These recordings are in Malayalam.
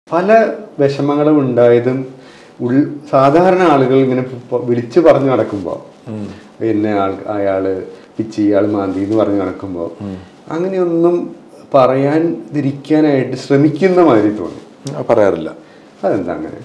പല വിഷമങ്ങളും ഉണ്ടായതും ഉൾ സാധാരണ ആളുകൾ ഇങ്ങനെ പ- വിളിച്ചു പറഞ്ഞു നടക്കുമ്പോൾ പിന്നെ ആൾ അയാള് പിച്ചി ഇയാൾ മാന്തി എന്ന് പറഞ്ഞു നടക്കുമ്പോൾ അങ്ങനെയൊന്നും പറയാതിരിക്കാനായിട്ട് ശ്രമിക്കുന്ന മാതിരി തോന്നി ഉം, പറയാറില്ല അതെന്താ അങ്ങനെ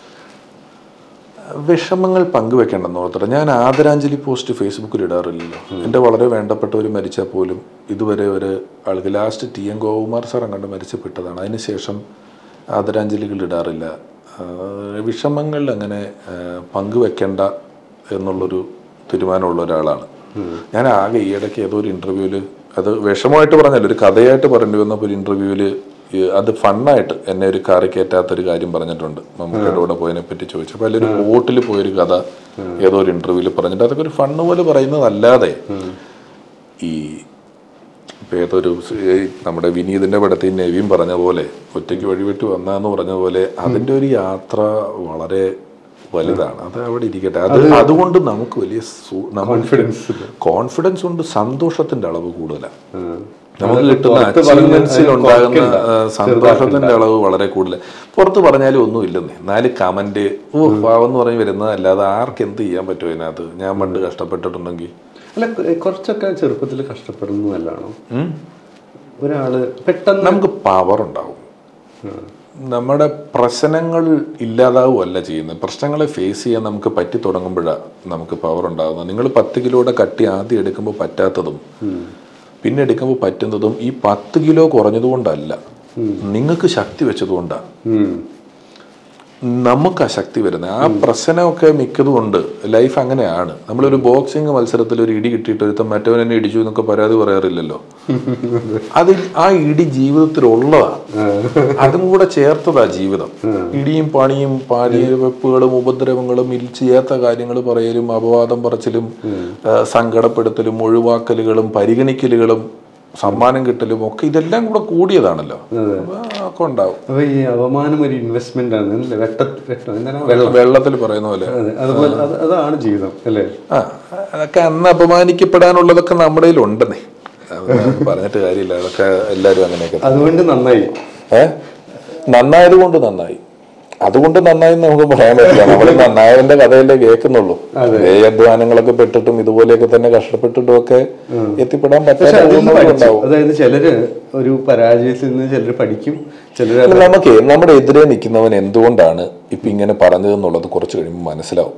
വിഷമങ്ങൾ പങ്കുവെക്കേണ്ടെന്ന് ഓർത്തിട്ട് ഞാൻ ആദരാഞ്ജലി പോസ്റ്റ് ഫേസ്ബുക്കിൽ ഇടാറില്ലല്ലോ എൻ്റെ വളരെ വേണ്ടപ്പെട്ടവർ മരിച്ചാൽ പോലും ഇതുവരെ ഒരു ആൾക്ക് last T N Gokumar sir അങ്ങോട്ട് മരിച്ചപ്പെട്ടതാണ് അതിനുശേഷം ആദരാഞ്ജലികൾ ഇടാറില്ല ആ, വിഷമങ്ങൾ അങ്ങനെ ആ, പങ്കുവെക്കേണ്ട എന്നുള്ളൊരു തീരുമാനമുള്ള ഒരാളാണ് ഞാൻ ആകെ ഈയിടയ്ക്ക് ഏതോ ഒരു ഇൻ്റർവ്യൂവിൽ അത് വിഷമമായിട്ട് പറഞ്ഞല്ല ഒരു കഥയായിട്ട് പറഞ്ഞു വന്നപ്പോൾ ഒരു ഇൻ്റർവ്യൂവിൽ അത് ഫണ്ണായിട്ട് എന്നെ ഒരു കാറി കയറ്റാത്തൊരു കാര്യം പറഞ്ഞിട്ടുണ്ട് മമ്മൂക്കയുടെ കൂടെ പോയതിനെ പറ്റി ചോദിച്ചപ്പോൾ അതിലൊരു ബോട്ടിൽ പോയൊരു കഥ ഏതോ ഒരു ഇൻ്റർവ്യൂവിൽ പറഞ്ഞിട്ട് അതൊക്കെ ഒരു ഫണ്ണ് പോലെ പറയുന്നതല്ലാതെ ഈ ഇപ്പൊ ഏതൊരു സ് ഈ നമ്മുടെ വിനീതിന്റെ പടത്തിൽ നെവിയും പറഞ്ഞ പോലെ ഒറ്റയ്ക്ക് വഴിവിട്ട് വന്നാന്ന് പറഞ്ഞ പോലെ അതിന്റെ ഒരു യാത്ര വളരെ വലുതാണ് അത് അവിടെ ഇരിക്കട്ടെ അത് അതുകൊണ്ട് നമുക്ക് വലിയ കോൺഫിഡൻസ് കോൺഫിഡൻസ് കൊണ്ട് സന്തോഷത്തിന്റെ അളവ് കൂടുതലാണ് നമുക്ക് കിട്ടുന്ന പുറത്ത് പറഞ്ഞ് അച്ചീവ്മെന്റ്സിൽ അത് ഉണ്ടാകുന്ന കുറയ്ക്കണ്ട. ആ, സന്തോഷത്തിന്റെ അളവ് വളരെ കൂടുതൽ പുറത്ത് പറഞ്ഞാലും ഒന്നും ഇല്ലെന്നേ നാല് കമന്റ് ഓ പാവെന്ന് പറഞ്ഞ് വരുന്നതല്ലാതെ ആർക്ക് എന്ത് ചെയ്യാൻ പറ്റുമോ അതിനകത്ത് ഞാൻ പണ്ട് കഷ്ടപ്പെട്ടിട്ടുണ്ടെങ്കിൽ അല്ല കൊ- കുറച്ചൊക്കെ ചെറുപ്പത്തിൽ കഷ്ടപ്പെടുന്നതല്ലാണോ ഒരാള് പെട്ടെന്ന് നമുക്ക് പവർ ഉണ്ടാവും നമ്മുടെ പ്രശ്നങ്ങൾ ഇല്ലാതാവുമല്ല ചെയ്യുന്നത് പ്രശ്നങ്ങളെ ഫേസ് ചെയ്യാൻ നമുക്ക് പറ്റി തുടങ്ങുമ്പോഴാണ് നമുക്ക് പവർ ഉണ്ടാകുന്നത് നിങ്ങൾ പത്ത് കിലോയുടെ കട്ടി ആദ്യം എടുക്കുമ്പോൾ പറ്റാത്തതും പിന്നെ എടുക്കുമ്പോൾ പറ്റുന്നതും ഈ പത്ത് കിലോ കുറഞ്ഞതുകൊണ്ടല്ല നിങ്ങൾക്ക് ശക്തി വെച്ചതുകൊണ്ടാണ് ഉം. നമുക്ക് ആ ശക്തി വരുന്നത് ആ പ്രശ്നമൊക്കെ മിക്കതുകൊണ്ട് ലൈഫ് അങ്ങനെയാണ് നമ്മളൊരു ബോക്സിംഗ് മത്സരത്തിൽ ഒരു ഇടി കിട്ടിയിട്ട് ഒരുത്തൻ മറ്റവൻ എന്നെ ഇടിച്ചു എന്നൊക്കെ പരാതി പറയാറില്ലല്ലോ അത് ആ ഇടി ജീവിതത്തിലുള്ളതാണ് അതും കൂടെ ചേർത്തതാ ജീവിതം ഇടിയും പണിയും പാലിയ വെപ്പുകളും ഉപദ്രവങ്ങളും ഇൽ ചെയ്യാത്ത കാര്യങ്ങൾ പറയലും അപവാദം പറച്ചിലും ആ, സങ്കടപ്പെടുത്തലും ഒഴിവാക്കലുകളും പരിഗണിക്കലുകളും സമ്മാനം കിട്ടലും ഒക്കെ ഇതെല്ലാം കൂടെ കൂടിയതാണല്ലോ അപ്പൊ ഒക്കെ ഉണ്ടാവും അപ്പൊ ഈ അവമാനം ഒരു ഇൻവെസ്റ്റ്മെന്റ് ആണ് അല്ലേ വെട്ട വെട്ടം എന്താണ് വെള്ളം വെള്ളത്തിൽ പറയുന്ന പോലെ അതെ അതുപോലെ അത് അതാണ് ജീവിതം അല്ലേ ആ അതൊക്കെ അന്ന് അപമാനിക്കപ്പെടാനുള്ളതൊക്കെ നമ്മുടെ ഉണ്ടെന്നേ അത് പറഞ്ഞിട്ട് കാര്യമില്ല അതൊക്കെ എല്ലാവരും അങ്ങനെയൊക്കെ അതുകൊണ്ട് നന്നായി ഏ നന്നായത് കൊണ്ട് നന്നായി അതുകൊണ്ട് നന്നായി എന്ന് നമുക്ക് പറയാൻ പറ്റില്ല നമ്മൾ നന്നായതിന്റെ കഥയല്ലേ കേൾക്കുന്നുള്ളൂ അധ്വാനങ്ങളൊക്കെ പെട്ടിട്ടും ഇതുപോലെയൊക്കെ തന്നെ കഷ്ടപ്പെട്ടിട്ടും ഒക്കെ എത്തിപ്പെടാൻ പക്ഷെ പറ്റാത്ത അതിൽ നിന്ന് പഠിച്ചു ഉണ്ടാവും അതായത് ചിലര് ഒരു പരാജയത്തിൽ നിന്ന് ചിലര് പഠിക്കും ചിലര് അത് നമുക്ക് നമ്മുടെ എതിരെ നിൽക്കുന്നവൻ എന്തുകൊണ്ടാണ് ഇപ്പൊ ഇങ്ങനെ പറഞ്ഞതെന്നുള്ളത് കുറച്ച് കഴിയുമ്പോൾ മനസ്സിലാവും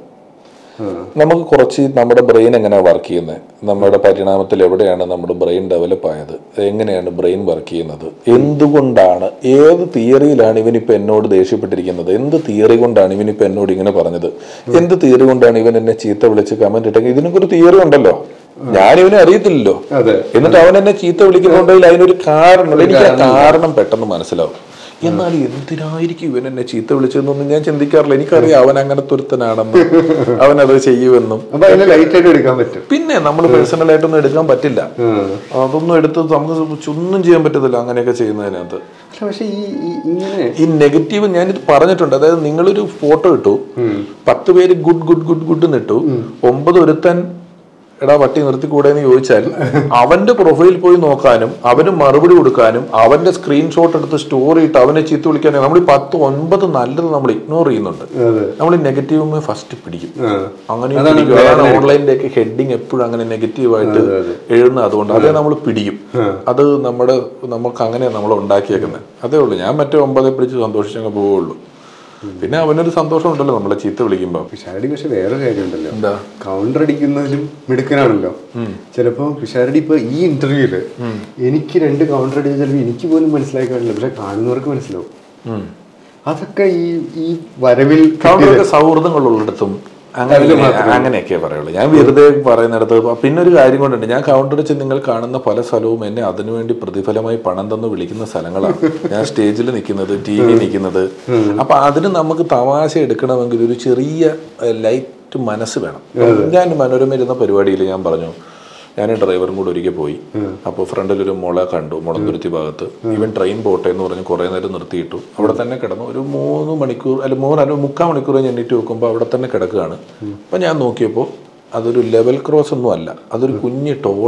നമുക്ക് കുറച്ച് നമ്മുടെ ബ്രെയിൻ എങ്ങനെയാണ് വർക്ക് ചെയ്യുന്നത് നമ്മുടെ പരിണാമത്തിൽ എവിടെയാണ് നമ്മുടെ ബ്രെയിൻ ഡെവലപ്പ് ആയത് എങ്ങനെയാണ് ബ്രെയിൻ വർക്ക് ചെയ്യുന്നത് എന്തുകൊണ്ടാണ് ഏത് തിയറിയിലാണ് ഇവനിപ്പോൾ എന്നോട് ദേഷ്യപ്പെട്ടിരിക്കുന്നത് എന്ത് തിയറി കൊണ്ടാണ് ഇവനിപ്പോൾ എന്നോട് ഇങ്ങനെ പറഞ്ഞത് എന്ത് തിയറി കൊണ്ടാണ് ഇവൻ എന്നെ ചീത്ത വിളിച്ച് കമന്റ് ഇട്ടെങ്കിൽ ഇതിനൊക്കെ ഒരു തിയറി ഉണ്ടല്ലോ ഞാൻ ഇവനെ അറിയത്തില്ലല്ലോ അതെ എന്നിട്ട് അവൻ എന്നെ ചീത്ത വിളിക്കുന്നുണ്ടെങ്കിൽ അതിനൊരു കാരണം എനിക്ക് ആ കാരണം പെട്ടെന്ന് മനസ്സിലാവും എന്നാൽ എന്തിനായിരിക്കും ഇവൻ എന്നെ ചീത്ത വിളിച്ചതെന്നൊന്നും ഞാൻ ചിന്തിക്കാറില്ല എനിക്കറിയാം അവൻ അങ്ങനത്തെ ഒരുത്തനാണെന്ന് അവൻ അത് ചെയ്യുമെന്നും അപ്പൊ അതിനെ ലൈറ്റ് ആയിട്ട് എടുക്കാൻ പറ്റും പിന്നെ നമ്മൾ പേഴ്സണൽ ആയിട്ടൊന്നും എടുക്കാൻ പറ്റില്ല ഉം. അതൊന്നും എടുത്ത് നമുക്ക് ഒന്നും ചെയ്യാൻ പറ്റത്തില്ല അങ്ങനെയൊക്കെ ചെയ്യുന്നതിനകത്ത് പക്ഷെ പക്ഷെ ഈ ഈ- ഇങ്ങനെ ഈ നെഗറ്റീവ് ഞാനിത് പറഞ്ഞിട്ടുണ്ട് അതായത് നിങ്ങളൊരു ഫോട്ടോ ഇട്ടു പത്ത് പേര് ഗുഡ് ഗുഡ് ഗുഡ് ഗുഡ് എന്നിട്ടു ഒമ്പത് ഒരുത്തൻ എടാ വട്ടി നിർത്തിക്കൂടെ എന്ന് ചോദിച്ചാൽ അവന്റെ പ്രൊഫൈൽ പോയി നോക്കാനും അവന് മറുപടി കൊടുക്കാനും അവന്റെ സ്ക്രീൻഷോട്ട് എടുത്ത് സ്റ്റോറി ഇട്ട് അവനെ ചീത്ത വിളിക്കാനും നമ്മൾ ഈ പത്ത് ഒൻപത് നല്ലത് നമ്മൾ ഇഗ്നോർ ചെയ്യുന്നുണ്ട് അതെ നമ്മൾ നെഗറ്റീവ് ഫസ്റ്റ് പിടിക്കും ആ. അങ്ങനെ അതാണ് പിടിക്കും. അതാണ് ഓൺലൈനിന്റെ ഒക്കെ ഹെഡിങ് എപ്പോഴും അങ്ങനെ നെഗറ്റീവായിട്ട് എഴുതുന്നത് അതുകൊണ്ട് അതേ നമ്മൾ പിടിക്കും അത് നമ്മുടെ നമുക്ക് അങ്ങനെ നമ്മൾ ഉണ്ടാക്കിയേക്കുന്നത് അതേ ഉള്ളൂ ഞാൻ മറ്റേ ഒമ്പതെ പിടിച്ച് സന്തോഷിച്ചങ്ങ് പോവുള്ളൂ പിന്നെ അവനൊരു സന്തോഷം ഉണ്ടല്ലോ നമ്മളെ ചീത്ത വിളിക്കുമ്പോൾ പിഷാരടി പക്ഷെ വേറെ കാര്യമുണ്ടല്ലോ എന്താ കൗണ്ടർ അടിക്കുന്നതിലും മിടുക്കനാണല്ലോ ചിലപ്പോ പിഷാരടി ഇപ്പൊ ഈ ഇന്റർവ്യൂല് എനിക്ക് രണ്ട് കൗണ്ടർ അടിച്ച ചിലപ്പോൾ എനിക്ക് പോലും മനസ്സിലായി കാണില്ല പക്ഷെ കാണുന്നവർക്ക് മനസ്സിലാവും ഉം. അതൊക്കെ ഈ ഈ വരവിൽ കൗണ്ടറൊക്കെ സൗഹൃദങ്ങളുള്ളിടത്തും അങ്ങനെ അങ്ങനെയൊക്കെ പറയുള്ളൂ ഞാൻ വെറുതെ പറയുന്നിടത്ത് പിന്നെ ഒരു കാര്യം കൊണ്ടുണ്ട് ഞാൻ കൗണ്ടർ വെച്ച് നിങ്ങൾ കാണുന്ന പല സ്ഥലവും എന്നെ അതിനുവേണ്ടി പ്രതിഫലമായി പണം തന്ന് വിളിക്കുന്ന സ്ഥലങ്ങളാണ് ഞാൻ സ്റ്റേജിൽ നിൽക്കുന്നത് ടി വി നിൽക്കുന്നത് അപ്പൊ അതിന് നമുക്ക് തമാശ എടുക്കണമെങ്കിൽ ഒരു ചെറിയ ലൈറ്റ് മനസ്സ് വേണം ഞാൻ മനോരമ ഇരുന്ന പരിപാടിയിൽ ഞാൻ പറഞ്ഞു ഞാൻ ഡ്രൈവറും കൂടെ ഒരിക്കൽ പോയി അപ്പോൾ ഫ്രണ്ടിൽ ഒരു മുള കണ്ടു മുളന്തുരുത്തി ഭാഗത്ത് ഇവൻ ട്രെയിൻ പോട്ടെ എന്ന് പറഞ്ഞ് കുറേ നേരം നിർത്തിയിട്ടു അവിടെ തന്നെ കിടന്നു ഒരു മൂന്ന് മണിക്കൂർ അല്ല മൂന്നല്ല മുക്കാൽ മണിക്കൂർ ഞാൻ എണ്ണീറ്റ് നോക്കുമ്പോൾ അവിടെ തന്നെ കിടക്കുകയാണ് അപ്പം ഞാൻ നോക്കിയപ്പോൾ അതൊരു ലെവൽ ക്രോസ് ഒന്നും അല്ല അതൊരു കുഞ്ഞ് ടോള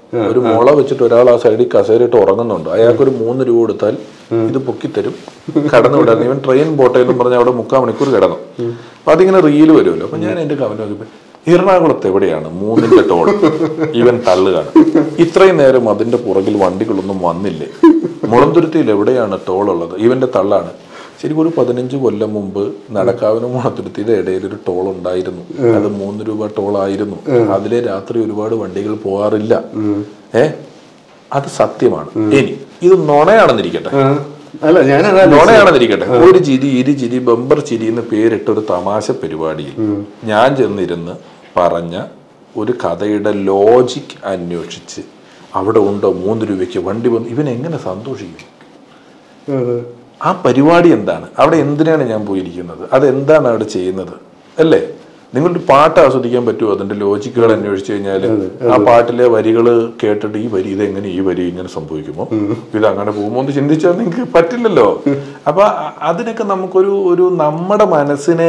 ഒരു മുള വെച്ചിട്ട് ഒരാൾ ആ സൈഡിൽ കസേരയിട്ട് ഉറങ്ങുന്നുണ്ട് അയാൾക്ക് ഒരു മൂന്ന് രൂപ കൊടുത്താൽ ഇത് പൊക്കിത്തരും കടന്നു വിടാൻ ഇവൻ ട്രെയിൻ പോട്ടെ എന്ന് പറഞ്ഞ് അവിടെ മുക്കാൽ മണിക്കൂർ കിടന്നു അപ്പൊ അതിങ്ങനെ റീല് വരുമല്ലോ അപ്പൊ ഞാൻ എന്റെ കമന്റ് നോക്കിയപ്പോ എറണാകുളത്ത് എവിടെയാണ് മൂന്നിന്റെ ടോൾ ഇവൻ തള്ളുകയാണ് ഇത്രയും നേരം അതിന്റെ പുറകിൽ വണ്ടികളൊന്നും വന്നില്ലേ മുളന്തുരുത്തിയിൽ എവിടെയാണ് ടോൾ ഉള്ളത് ഇവന്റെ തള്ളാണ് ശരിക്കും ഒരു പതിനഞ്ച് കൊല്ലം മുമ്പ് നടക്കാവിനും മുളന്തുരുത്തിയുടെ ഇടയിൽ ഒരു ടോൾ ഉണ്ടായിരുന്നു അത് മൂന്ന് രൂപ ടോൾ ആയിരുന്നു അതിലെ രാത്രി ഒരുപാട് വണ്ടികൾ പോകാറില്ല ഏ അത് സത്യമാണ് ഇനി ഇത് നുണയാണെന്നിരിക്കട്ടെ ആ, അല്ല ഞാനതാ നോണയാണെന്നിരിക്കട്ടെ ഒരു ചിരി ഇരു ചിരി ബമ്പർ ചിരി എന്ന് പേരിട്ട ഒരു തമാശ പരിപാടിയിൽ ഞാൻ ചെന്നിരുന്ന് പറഞ്ഞ ഒരു കഥയുടെ ലോജിക് അന്വേഷിച്ച് അവിടെ ഉണ്ടോ മൂന്ന് രൂപയ്ക്ക് വണ്ടി വന്നു ഇവൻ എങ്ങനെ സന്തോഷിക്കും അതെ. ആ പരിപാടി എന്താണ് അവിടെ എന്തിനാണ് ഞാൻ പോയിരിക്കുന്നത് അതെന്താണ് അവിടെ ചെയ്യുന്നത് അല്ലേ നിങ്ങളുടെ പാട്ട് ആസ്വദിക്കാൻ പറ്റുമോ അതിന്റെ ലോജിക്കുകൾ അന്വേഷിച്ച് കഴിഞ്ഞാൽ ആ പാട്ടിലെ വരികൾ കേട്ടിട്ട് ഈ വരി ഇതെങ്ങനെ ഈ വരി ഇങ്ങനെ സംഭവിക്കുമോ ഇത് അങ്ങനെ പോകുമോ എന്ന് ചിന്തിച്ചാൽ നിങ്ങൾക്ക് പറ്റില്ലല്ലോ അപ്പൊ അ- അതിനൊക്കെ നമുക്കൊരു ഒരു നമ്മുടെ മനസ്സിനെ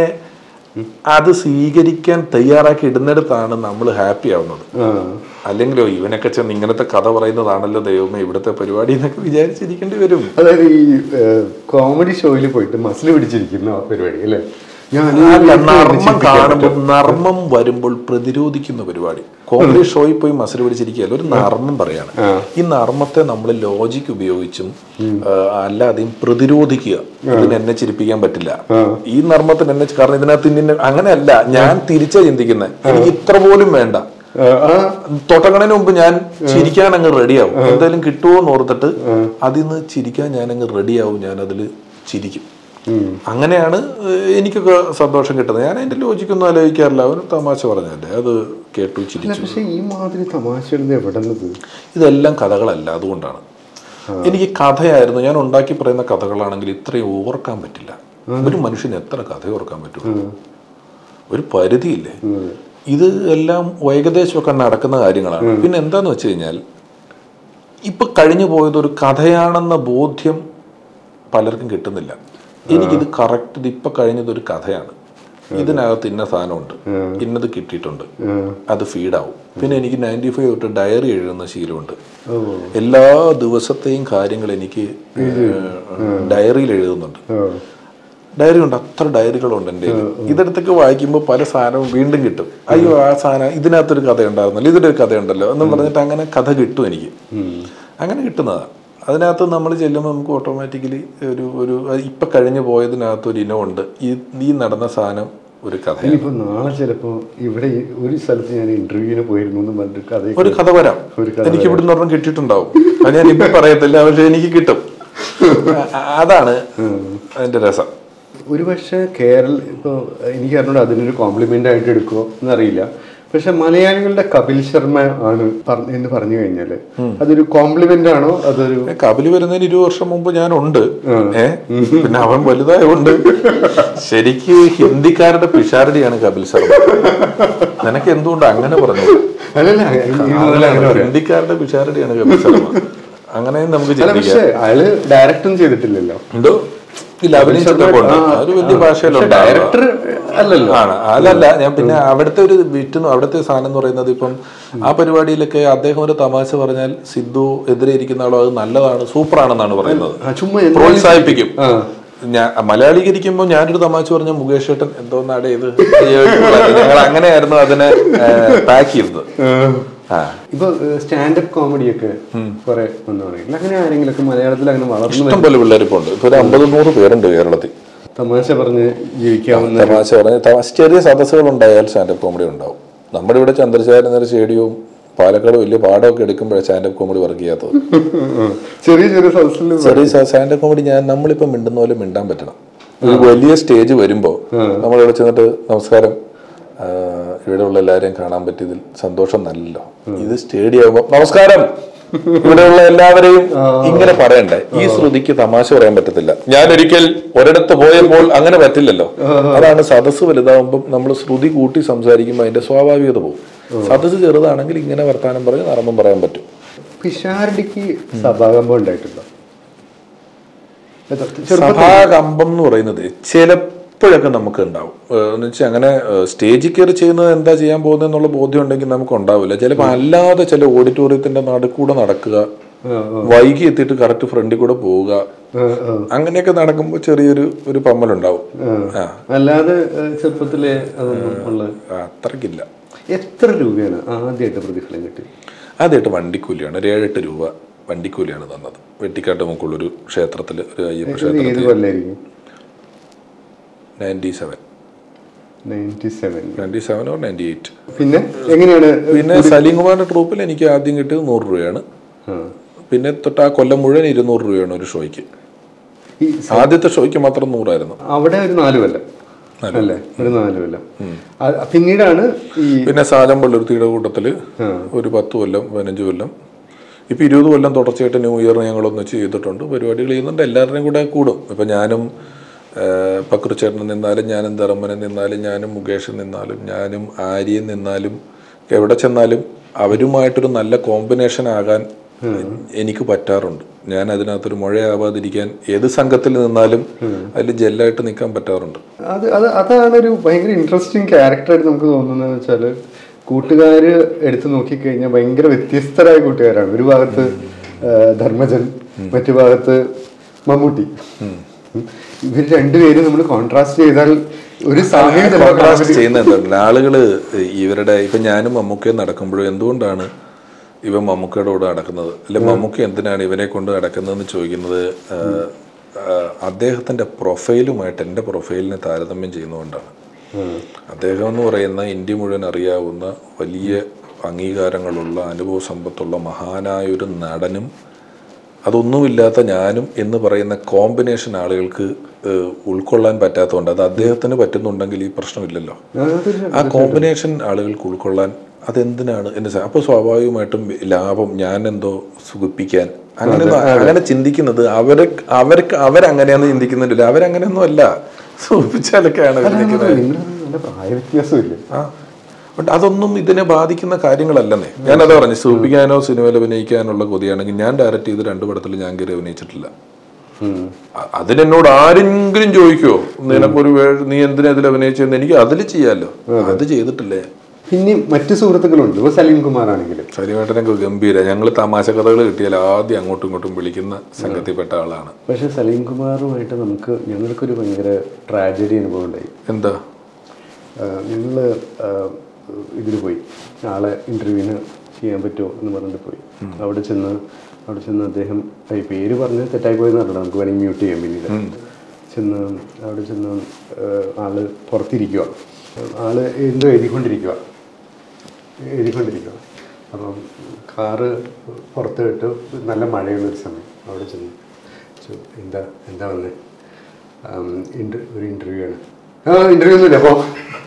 അത് സ്വീകരിക്കാൻ തയ്യാറാക്കി ഇടുന്നിടത്താണ് നമ്മൾ ഹാപ്പി ആവുന്നത് ആ. അല്ലെങ്കിലോ ഇവനൊക്കെ ചെന്ന് ഇങ്ങനത്തെ കഥ പറയുന്നതാണല്ലോ ദൈവമേ ഇവിടുത്തെ പരിപാടി എന്നൊക്കെ വിചാരിച്ചിരിക്കേണ്ടി വരും അതായത് ഈ കോമഡി ഷോയിൽ പോയിട്ട് മസിൽ പിടിച്ചിരിക്കുന്ന ആ പരിപാടി അല്ലേ ഞാൻ അല്ല, നർമ്മം കാണുമ്പോൾ നർമ്മം വരുമ്പോൾ പ്രതിരോധിക്കുന്ന പരിപാടി കോമഡി ഷോയിൽ പോയി മസിൽ പിടിച്ചിരിക്കുകയല്ല ഒരു നർമ്മം പറയാണ് ഈ നർമ്മത്തെ നമ്മൾ ലോജിക് ഉപയോഗിച്ചും ആ, അല്ലാതെയും പ്രതിരോധിക്കുക ഇതിന് എന്നെ ചിരിപ്പിക്കാൻ പറ്റില്ല ഈ നർമ്മത്തിന് എന്നെ കാരണം ഇതിനകത്ത് ഇന്ന അങ്ങനെയല്ല ഞാൻ തിരിച്ചാ ചിന്തിക്കുന്നത് എനിക്ക് ഇത്ര പോലും വേണ്ട ആ, ആ, തൊട്ടക്കണതിന് മുമ്പ് ഞാൻ ചിരിക്കാൻ അങ്ങ് റെഡിയാവും എന്തായാലും കിട്ടുമോ എന്ന് ഓർത്തിട്ട് അതിൽ നിന്ന് ചിരിക്കാൻ ഞാൻ അങ്ങ് റെഡിയാവും ഞാൻ അതിൽ ചിരിക്കും ഉം. അങ്ങനെയാണ് ഏഹ്, എനിക്കൊക്കെ സന്തോഷം കിട്ടുന്നത് ഞാൻ അതിന്റെ ലോജിക്കൊന്നും ആലോചിക്കാറില്ല അവന് തമാശ പറഞ്ഞല്ലേ അത് കേട്ടു അല്ല, ചിരിച്ചു പക്ഷെ ഈ മാതിരി തമാശകൾ എവിടെന്നത് ഇതെല്ലാം കഥകളല്ല അതുകൊണ്ടാണ് എനിക്ക് കഥയായിരുന്നു ഞാൻ ഉണ്ടാക്കി പറയുന്ന കഥകളാണെങ്കിൽ ഇത്രയും ഓർക്കാൻ പറ്റില്ല ഒരു മനുഷ്യന് എത്ര കഥ ഓർക്കാൻ പറ്റും ഒരു പരിധിയില്ലേ ഇത് എല്ലാം ഏകദേശമൊക്കെ നടക്കുന്ന കാര്യങ്ങളാണ് പിന്നെ എന്താന്ന് വെച്ച് കഴിഞ്ഞാൽ ഇപ്പൊ കഴിഞ്ഞു പോയത് ഒരു കഥയാണെന്ന ബോധ്യം പലർക്കും കിട്ടുന്നില്ല എനിക്കിത് കറക്റ്റ് ഇത് ഇപ്പൊ കഴിഞ്ഞത് ഒരു കഥയാണ് ഇതിനകത്ത് ഇന്ന സാധനമുണ്ട് ഇന്നത് കിട്ടിയിട്ടുണ്ട് അത് ഫീഡാവും പിന്നെ എനിക്ക് നയൻറ്റി ഫൈവ് തൊട്ട് ഡയറി എഴുതുന്ന ശീലമുണ്ട് ഓ എല്ലാ ദിവസത്തെയും കാര്യങ്ങൾ എനിക്ക് ഡയറിയിൽ എഴുതുന്നുണ്ട് ഓ ഡയറി ഉണ്ട് അത്ര ഡയറികളുണ്ട് എൻ്റെ കയ്യിൽ. ഇതെടുത്തൊക്കെ വായിക്കുമ്പോൾ പല സാധനവും വീണ്ടും കിട്ടും അയ്യോ ആ സാധനം ഇതിനകത്തൊരു കഥ ഉണ്ടായിരുന്നല്ലോ ഇതിലൊരു കഥയുണ്ടല്ലോ എന്നും പറഞ്ഞിട്ട് അങ്ങനെ കഥ കിട്ടും എനിക്ക് അങ്ങനെ കിട്ടുന്നതാണ് അതിനകത്ത് നമ്മൾ ചെല്ലുമ്പോൾ നമുക്ക് ഓട്ടോമാറ്റിക്കലി ഒരു ഒരു ഇപ്പം കഴിഞ്ഞു പോയതിനകത്ത് ഒരു ഇനമുണ്ട് ഈ ഈ നടന്ന സാധനം ഒരു കഥയാണ് ഇനിയിപ്പോ നാളെ ചിലപ്പോ ഇവിടെ ഈ ഒരു സ്ഥലത്ത് ഞാൻ ഇന്റർവ്യൂവിന് പോയിരുന്നു എന്ന് പറഞ്ഞിട്ട് കഥ ഒരു കഥ വരാം ഒരു കഥ എനിക്ക് ഇവിടുന്ന് ഒരെണ്ണം കിട്ടിയിട്ടുണ്ടാവും അത് ഞാൻ ഇപ്പം പറയത്തില്ല പക്ഷെ എനിക്ക് കിട്ടും അ- അതാണ് അതിന്റെ രസം ഒരു പക്ഷേ കേരള ഇപ്പോൾ എനിക്ക് അറിഞ്ഞൂടെ അതിനൊരു കോംപ്ലിമെന്റ് ആയിട്ട് എടുക്കുമോ എന്നറിയില്ല പക്ഷെ മലയാളികളുടെ കപിൽ ശർമ്മ ആണ് പറഞ്ഞ- എന്ന് പറഞ്ഞു കഴിഞ്ഞാൽ അതൊരു കോംപ്ലിമെന്റ് ആണോ അതൊരു ഏ, കപില് വരുന്നതിന് ഇരുപത് വർഷം മുമ്പ് ഞാനുണ്ട് ഏ പിന്നെ അവൻ വലുതായുണ്ട് ശരിക്ക് ഹിന്ദിക്കാരുടെ പിഷാരടിയാണ് കപിൽ ശർമ്മ നിനക്ക് എന്തുകൊണ്ട് അങ്ങനെ പറഞ്ഞു അല്ലല്ല ഈ മുതൽ അങ്ങനെ പറയാം ഹിന്ദിക്കാരുടെ പിഷാരടിയാണ് കപിൽ ശർമ്മ അങ്ങനെ നമുക്ക് അല്ല ചിന്തിക്കാം പക്ഷെ അയാള് ഡയറക്റ്റും ചെയ്തിട്ടില്ലല്ലോ എന്തോ ഇല്ല അഭിനയിച്ചിട്ടൊക്കെ ഉണ്ട് ഒരു വലിയ ഭാഷയിലുണ്ട് ഡയറക്ടർ അല്ലല്ലോ ആണ് അല്ലല്ല ഞാൻ പിന്നെ അവിടുത്തെ ഒരു വിറ്റുന്നു അവിടുത്തെ സാധനം എന്ന് പറയുന്നത് ഇപ്പം ആ പരിപാടിയിലൊക്കെ അദ്ദേഹം ഒരു തമാശ പറഞ്ഞാൽ സിദ്ധു എതിരെ ഇരിക്കുന്ന ആളോ അത് നല്ലതാണ് സൂപ്പറാണെന്നാണ് പറയുന്നത് ആ, ചുമ്മാ എന്താ- പ്രോത്സാഹിപ്പിക്കും ആ. ഞാൻ മലയാളീകരിക്കുമ്പോൾ ഞാനൊരു തമാശ പറഞ്ഞ മുകേഷ് ഏട്ടൻ എന്തോന്നാടെ ഇത് ഞങ്ങൾ അങ്ങനെയായിരുന്നു അതിനെ പാക്ക് ചെയ്തത് ആ ഇപ്പൊ സ്റ്റാൻഡപ്പ് കോമഡി ഒക്കെ കുറെ വന്നു തുടങ്ങി അങ്ങനെ ആരെങ്കിലും ഒക്കെ മലയാളത്തിൽ അങ്ങനെ വളർന്നു ഇഷ്ടം പോലെ പിള്ളേർ ഇപ്പോൾ ഉണ്ട് ഇപ്പൊ ഒരു അമ്പത് നൂറ് പേരുണ്ട് കേരളത്തിൽ തമാശ പറഞ്ഞ് ജീവിക്കാവുന്ന തമാശ പറഞ്ഞ് തമാശ ചെറിയ സദസ്സുകൾ ഉണ്ടായാൽ സ്റ്റാൻഡപ്പ് കോമഡി ഉണ്ടാവും നമ്മുടെ ഇവിടെ ചന്ദ്രശേഖരൻ നേരെ സ്റ്റേഡിയവും പാലക്കാട് വലിയ പാടമൊക്കെ എടുക്കുമ്പോഴാണ് സ്റ്റാൻഡപ്പ് കോമഡി വർക്ക് ചെയ്യാത്തത് ചെറിയ ചെറിയ സദസ്സിൽ ചെറിയ സ്റ്റാൻഡപ്പ് കോമഡി ഞാൻ നമ്മളിപ്പോൾ മിണ്ടുന്ന പോലെ മിണ്ടാൻ പറ്റണം ഒരു വലിയ സ്റ്റേജ് വരുമ്പോൾ നമ്മളിവിടെ ചെന്നിട്ട് നമസ്കാരം ആ, ഇവിടെയുള്ള എല്ലാവരെയും കാണാൻ പറ്റിയതിൽ സന്തോഷം നല്ലല്ലോ ഇത് സ്റ്റേഡിയം ആകുമ്പോൾ നമസ്കാരം ഇവിടെയുള്ള എല്ലാവരെയും ഇങ്ങനെ പറയണ്ടേ ഈ ശ്രുതിക്ക് തമാശ പറയാൻ പറ്റത്തില്ല ഞാൻ ഒരിക്കൽ ഒരിടത്ത് പോയപ്പോൾ അങ്ങനെ പറ്റില്ലല്ലോ അതാണ് സദസ്സ് വലുതാവുമ്പോൾ നമ്മൾ ശ്രുതി കൂട്ടി സംസാരിക്കുമ്പോൾ അതിന്റെ സ്വാഭാവികത പോകും സദസ്സ് ചെറുതാണെങ്കിൽ ഇങ്ങനെ വർത്താനം പറഞ്ഞ് നർമ്മം പറയാൻ പറ്റും പിഷാരടിക്ക് സഭാകമ്പം ഉണ്ടായിട്ടുണ്ടോ ചെറുപ്പത്തിൽ സഭാകമ്പം എന്ന് പറയുന്നത് ചില ഇപ്പോഴൊക്കെ നമുക്ക് ഉണ്ടാവും ഏഹ് എന്ന് വെച്ചാൽ അങ്ങനെ ഏഹ് സ്റ്റേജിൽ കയറി ചെയ്യുന്നത് എന്താ ചെയ്യാൻ പോകുന്നത് എന്നുള്ള ബോധ്യം ഉണ്ടെങ്കിൽ നമുക്ക് ഉണ്ടാവില്ല ചിലപ്പോൾ അല്ലാതെ ചില ഓഡിറ്റോറിയത്തിന്റെ നടുക്കൂടെ നടക്കുക ആ, വൈകി എത്തിയിട്ട് കറക്റ്റ് ഫ്രണ്ടിൽ കൂടെ പോവുക ആ, ആ. അങ്ങനെയൊക്കെ നടക്കുമ്പോൾ ചെറിയൊരു ഒരു പമ്മലുണ്ടാവും ആ അല്ലാതെ ഏഹ്, ചെറുപ്പത്തിലെ അതൊന്നും ഉള്ള ആ, അത്രയ്ക്കില്ല എത്ര രൂപയാണ് ആദ്യമായിട്ട് പ്രതിഫലം കിട്ടി ആദ്യമായിട്ട് വണ്ടിക്കൂലിയാണ് ഒരു ഏഴെട്ട് രൂപ വണ്ടിക്കൂലിയാണ് തന്നത് വെട്ടിക്കാട്ട് മുക്കുള്ളൊരു ക്ഷേത്രത്തിൽ ഒരു അയ്യപ്പ ഇത് ക്ഷേത്രം ഏത് കൊല്ലായിരിക്കും ninety seven ninety seven ninety seven or ninety eight പിന്നെ എങ്ങനെയാണ് പിന്നെ സലീം കുമാറിന്റെ ട്രൂപ്പിൽ എനിക്ക് ആദ്യം കിട്ടിയത് നൂറ് രൂപയാണ് ആ. പിന്നെ തൊട്ട് ആ കൊല്ലം മുഴുവൻ ഇരുന്നൂറ് രൂപയാണ് ഒരു ഷോയ്ക്ക് ഈ ആദ്യത്തെ ഷോയ്ക്ക് മാത്രം നൂറായിരുന്നു അവിടെ ഒരു നാല് കൊല്ലം അല്ലേ ഒരു നാല് കൊല്ലം ആ, പിന്നീടാണ് ഈ പിന്നെ സാജം പള്ളുരുത്തിയുടെ കൂട്ടത്തിൽ ഒരു പത്ത് കൊല്ലം പതിനഞ്ച് കൊല്ലം ഇപ്പം ഇരുപത് കൊല്ലം തുടർച്ചയായിട്ട് ന്യൂ ഇയർ ഞങ്ങളൊന്ന് ചെയ്തിട്ടുണ്ട് പരിപാടികൾ ചെയ്യുന്നുണ്ട് എല്ലാവരുടെയും കൂടെ കൂടും ഇപ്പം ഞാനും പക്രുച്ചേട്ടൻ നിന്നാലും ഞാനും ധർമ്മനൻ നിന്നാലും ഞാനും മുകേഷൻ നിന്നാലും ഞാനും ആര്യൻ നിന്നാലും എവിടെ ചെന്നാലും അവരുമായിട്ടൊരു നല്ല കോമ്പിനേഷൻ ആകാൻ എനിക്ക് പറ്റാറുണ്ട് ഞാൻ അതിനകത്തൊരു മുഴയാവാതിരിക്കാൻ ഏത് സംഘത്തിൽ നിന്നാലും അതിൽ ജെല്ലായിട്ട് നിൽക്കാൻ പറ്റാറുണ്ട് അത് അത് അതാണ് ഒരു ഭയങ്കര ഇൻട്രസ്റ്റിംഗ് ക്യാരക്ടറായിട്ട് നമുക്ക് തോന്നുന്നത് വെച്ചാൽ കൂട്ടുകാര് എടുത്തു നോക്കിക്കഴിഞ്ഞാൽ ഭയങ്കര വ്യത്യസ്തരായ കൂട്ടുകാരാണ് ഒരു ഭാഗത്ത് ആ, ധർമ്മജൻ മറ്റു ഭാഗത്ത് മമ്മൂട്ടി ഇവർ രണ്ടുപേരും നമ്മൾ കോൺട്രാസ്റ്റ് ചെയ്താൽ ഒരു സാമ്യം കോൺട്രാസ്റ്റ് ചെയ്യുന്ന എന്താണ് ആളുകള് ഇവരുടെ ഇപ്പൊ ഞാനും മമ്മൂക്കയും നടക്കുമ്പോഴും എന്തുകൊണ്ടാണ് ഇവൻ മമ്മൂക്കയുടെ കൂടെ നടക്കുന്നത് അല്ലെ മമ്മൂക്ക എന്തിനാണ് ഇവനെ കൊണ്ട് നടക്കുന്നതെന്ന് ചോദിക്കുന്നത് ആ, ആ, അദ്ദേഹത്തിന്റെ പ്രൊഫൈലുമായിട്ട് എൻ്റെ പ്രൊഫൈലിനെ താരതമ്യം ചെയ്യുന്നതുകൊണ്ടാണ് അദ്ദേഹം എന്ന് പറയുന്ന ഇന്ത്യ മുഴുവൻ അറിയാവുന്ന വലിയ അംഗീകാരങ്ങളുള്ള അനുഭവ സമ്പത്തുള്ള മഹാനായ ഒരു നടനും അതൊന്നുമില്ലാത്ത ഞാനും എന്ന് പറയുന്ന കോമ്പിനേഷൻ ആളുകൾക്ക് ഏഹ്, ഉൾക്കൊള്ളാൻ പറ്റാത്തതുകൊണ്ട് അത് അദ്ദേഹത്തിന് പറ്റുന്നുണ്ടെങ്കിൽ ഈ പ്രശ്നമില്ലല്ലോ ആ കോമ്പിനേഷൻ ആളുകൾക്ക് ഉൾക്കൊള്ളാൻ അതെന്തിനാണ് എന്ന് വെച്ചാൽ അപ്പോൾ സ്വാഭാവികമായിട്ടും ലാഭം ഞാൻ എന്തോ സുഖിപ്പിക്കാൻ അങ്ങനെ അങ്ങനെ ചിന്തിക്കുന്നത് അവരെ അവർക്ക് അവരങ്ങനെയാന്ന് ചിന്തിക്കുന്നില്ല അവരങ്ങനെയൊന്നും അല്ല സുഖിപ്പിച്ചാലൊക്കെയാണ് ചിന്തിക്കുന്നത് നിങ്ങൾ നല്ല പ്രായ വ്യത്യാസമില്ലേ ആ ബട്ട് അതൊന്നും ഇതിനെ ബാധിക്കുന്ന കാര്യങ്ങളല്ലെന്നേ ഞാനത് പറഞ്ഞു സൂപ്പിക്കാനോ സിനിമയിൽ അഭിനയിക്കാനുള്ള കൊതിയാണെങ്കിൽ ഞാൻ ഡയറക്റ്റ് ചെയ്ത് രണ്ട് പടത്തിൽ ഞാൻ കയറി അഭിനയിച്ചിട്ടില്ല അ- അതിനെന്നോട് ആരെങ്കിലും ചോദിക്കുമോ നിനക്കൊരു വേ- നീ എന്തിനാ ഇതിൽ അഭിനയിച്ചെന്ന് എനിക്ക് അതിൽ ചെയ്യാലോ അത് ചെയ്തിട്ടില്ലേ പിന്നെ മറ്റു സുഹൃത്തുക്കളുണ്ട് ഇപ്പൊ സലീം കുമാർ ആണെങ്കിലും സരിവേട്ടനൊക്കെ ഗംഭീര ഞങ്ങൾ തമാശ കഥകൾ കിട്ടിയാൽ ആദ്യം അങ്ങോട്ടും ഇങ്ങോട്ടും വിളിക്കുന്ന സംഘത്തിൽപ്പെട്ട ആളാണ് പക്ഷെ സലീം കുമാറുമായിട്ട് നമുക്ക് ഞങ്ങൾക്കൊരു ഭയങ്കര ട്രാജഡി അനുഭവം ഉണ്ടായി എന്താ ഞങ്ങൾ ഇതിന് പോയി നാളെ ഇൻ്റർവ്യൂവിന് ചെയ്യാൻ പറ്റുമോ എന്ന് പറഞ്ഞിട്ട് പോയി അവിടെ ചെന്ന് അവിടെ ചെന്ന് അദ്ദേഹം ഈ പേര് പറഞ്ഞ് തെറ്റായി പോയെന്ന് പറഞ്ഞില്ല നമുക്ക് വേണമെങ്കിൽ മ്യൂട്ട് ചെയ്യാൻ പിന്നീട് ചെന്ന് അവിടെ ചെന്ന് ആ, ആള് പുറത്തിരിക്കുക ആള് എന്തോ എഴുതിക്കൊണ്ടിരിക്കുക എഴുതിക്കൊണ്ടിരിക്കുക അപ്പം കാറ് പുറത്ത് വിട്ട് നല്ല മഴയുള്ള ഒരു സമയം അവിടെ ചെന്ന് ചോ- എന്താ എന്താ വന്നേ ഇൻ്റർ ഒരു ഇൻ്റർവ്യൂ ആണ് ആ ഇൻ്റർവ്യൂ ഒന്നുമില്ല അപ്പോൾ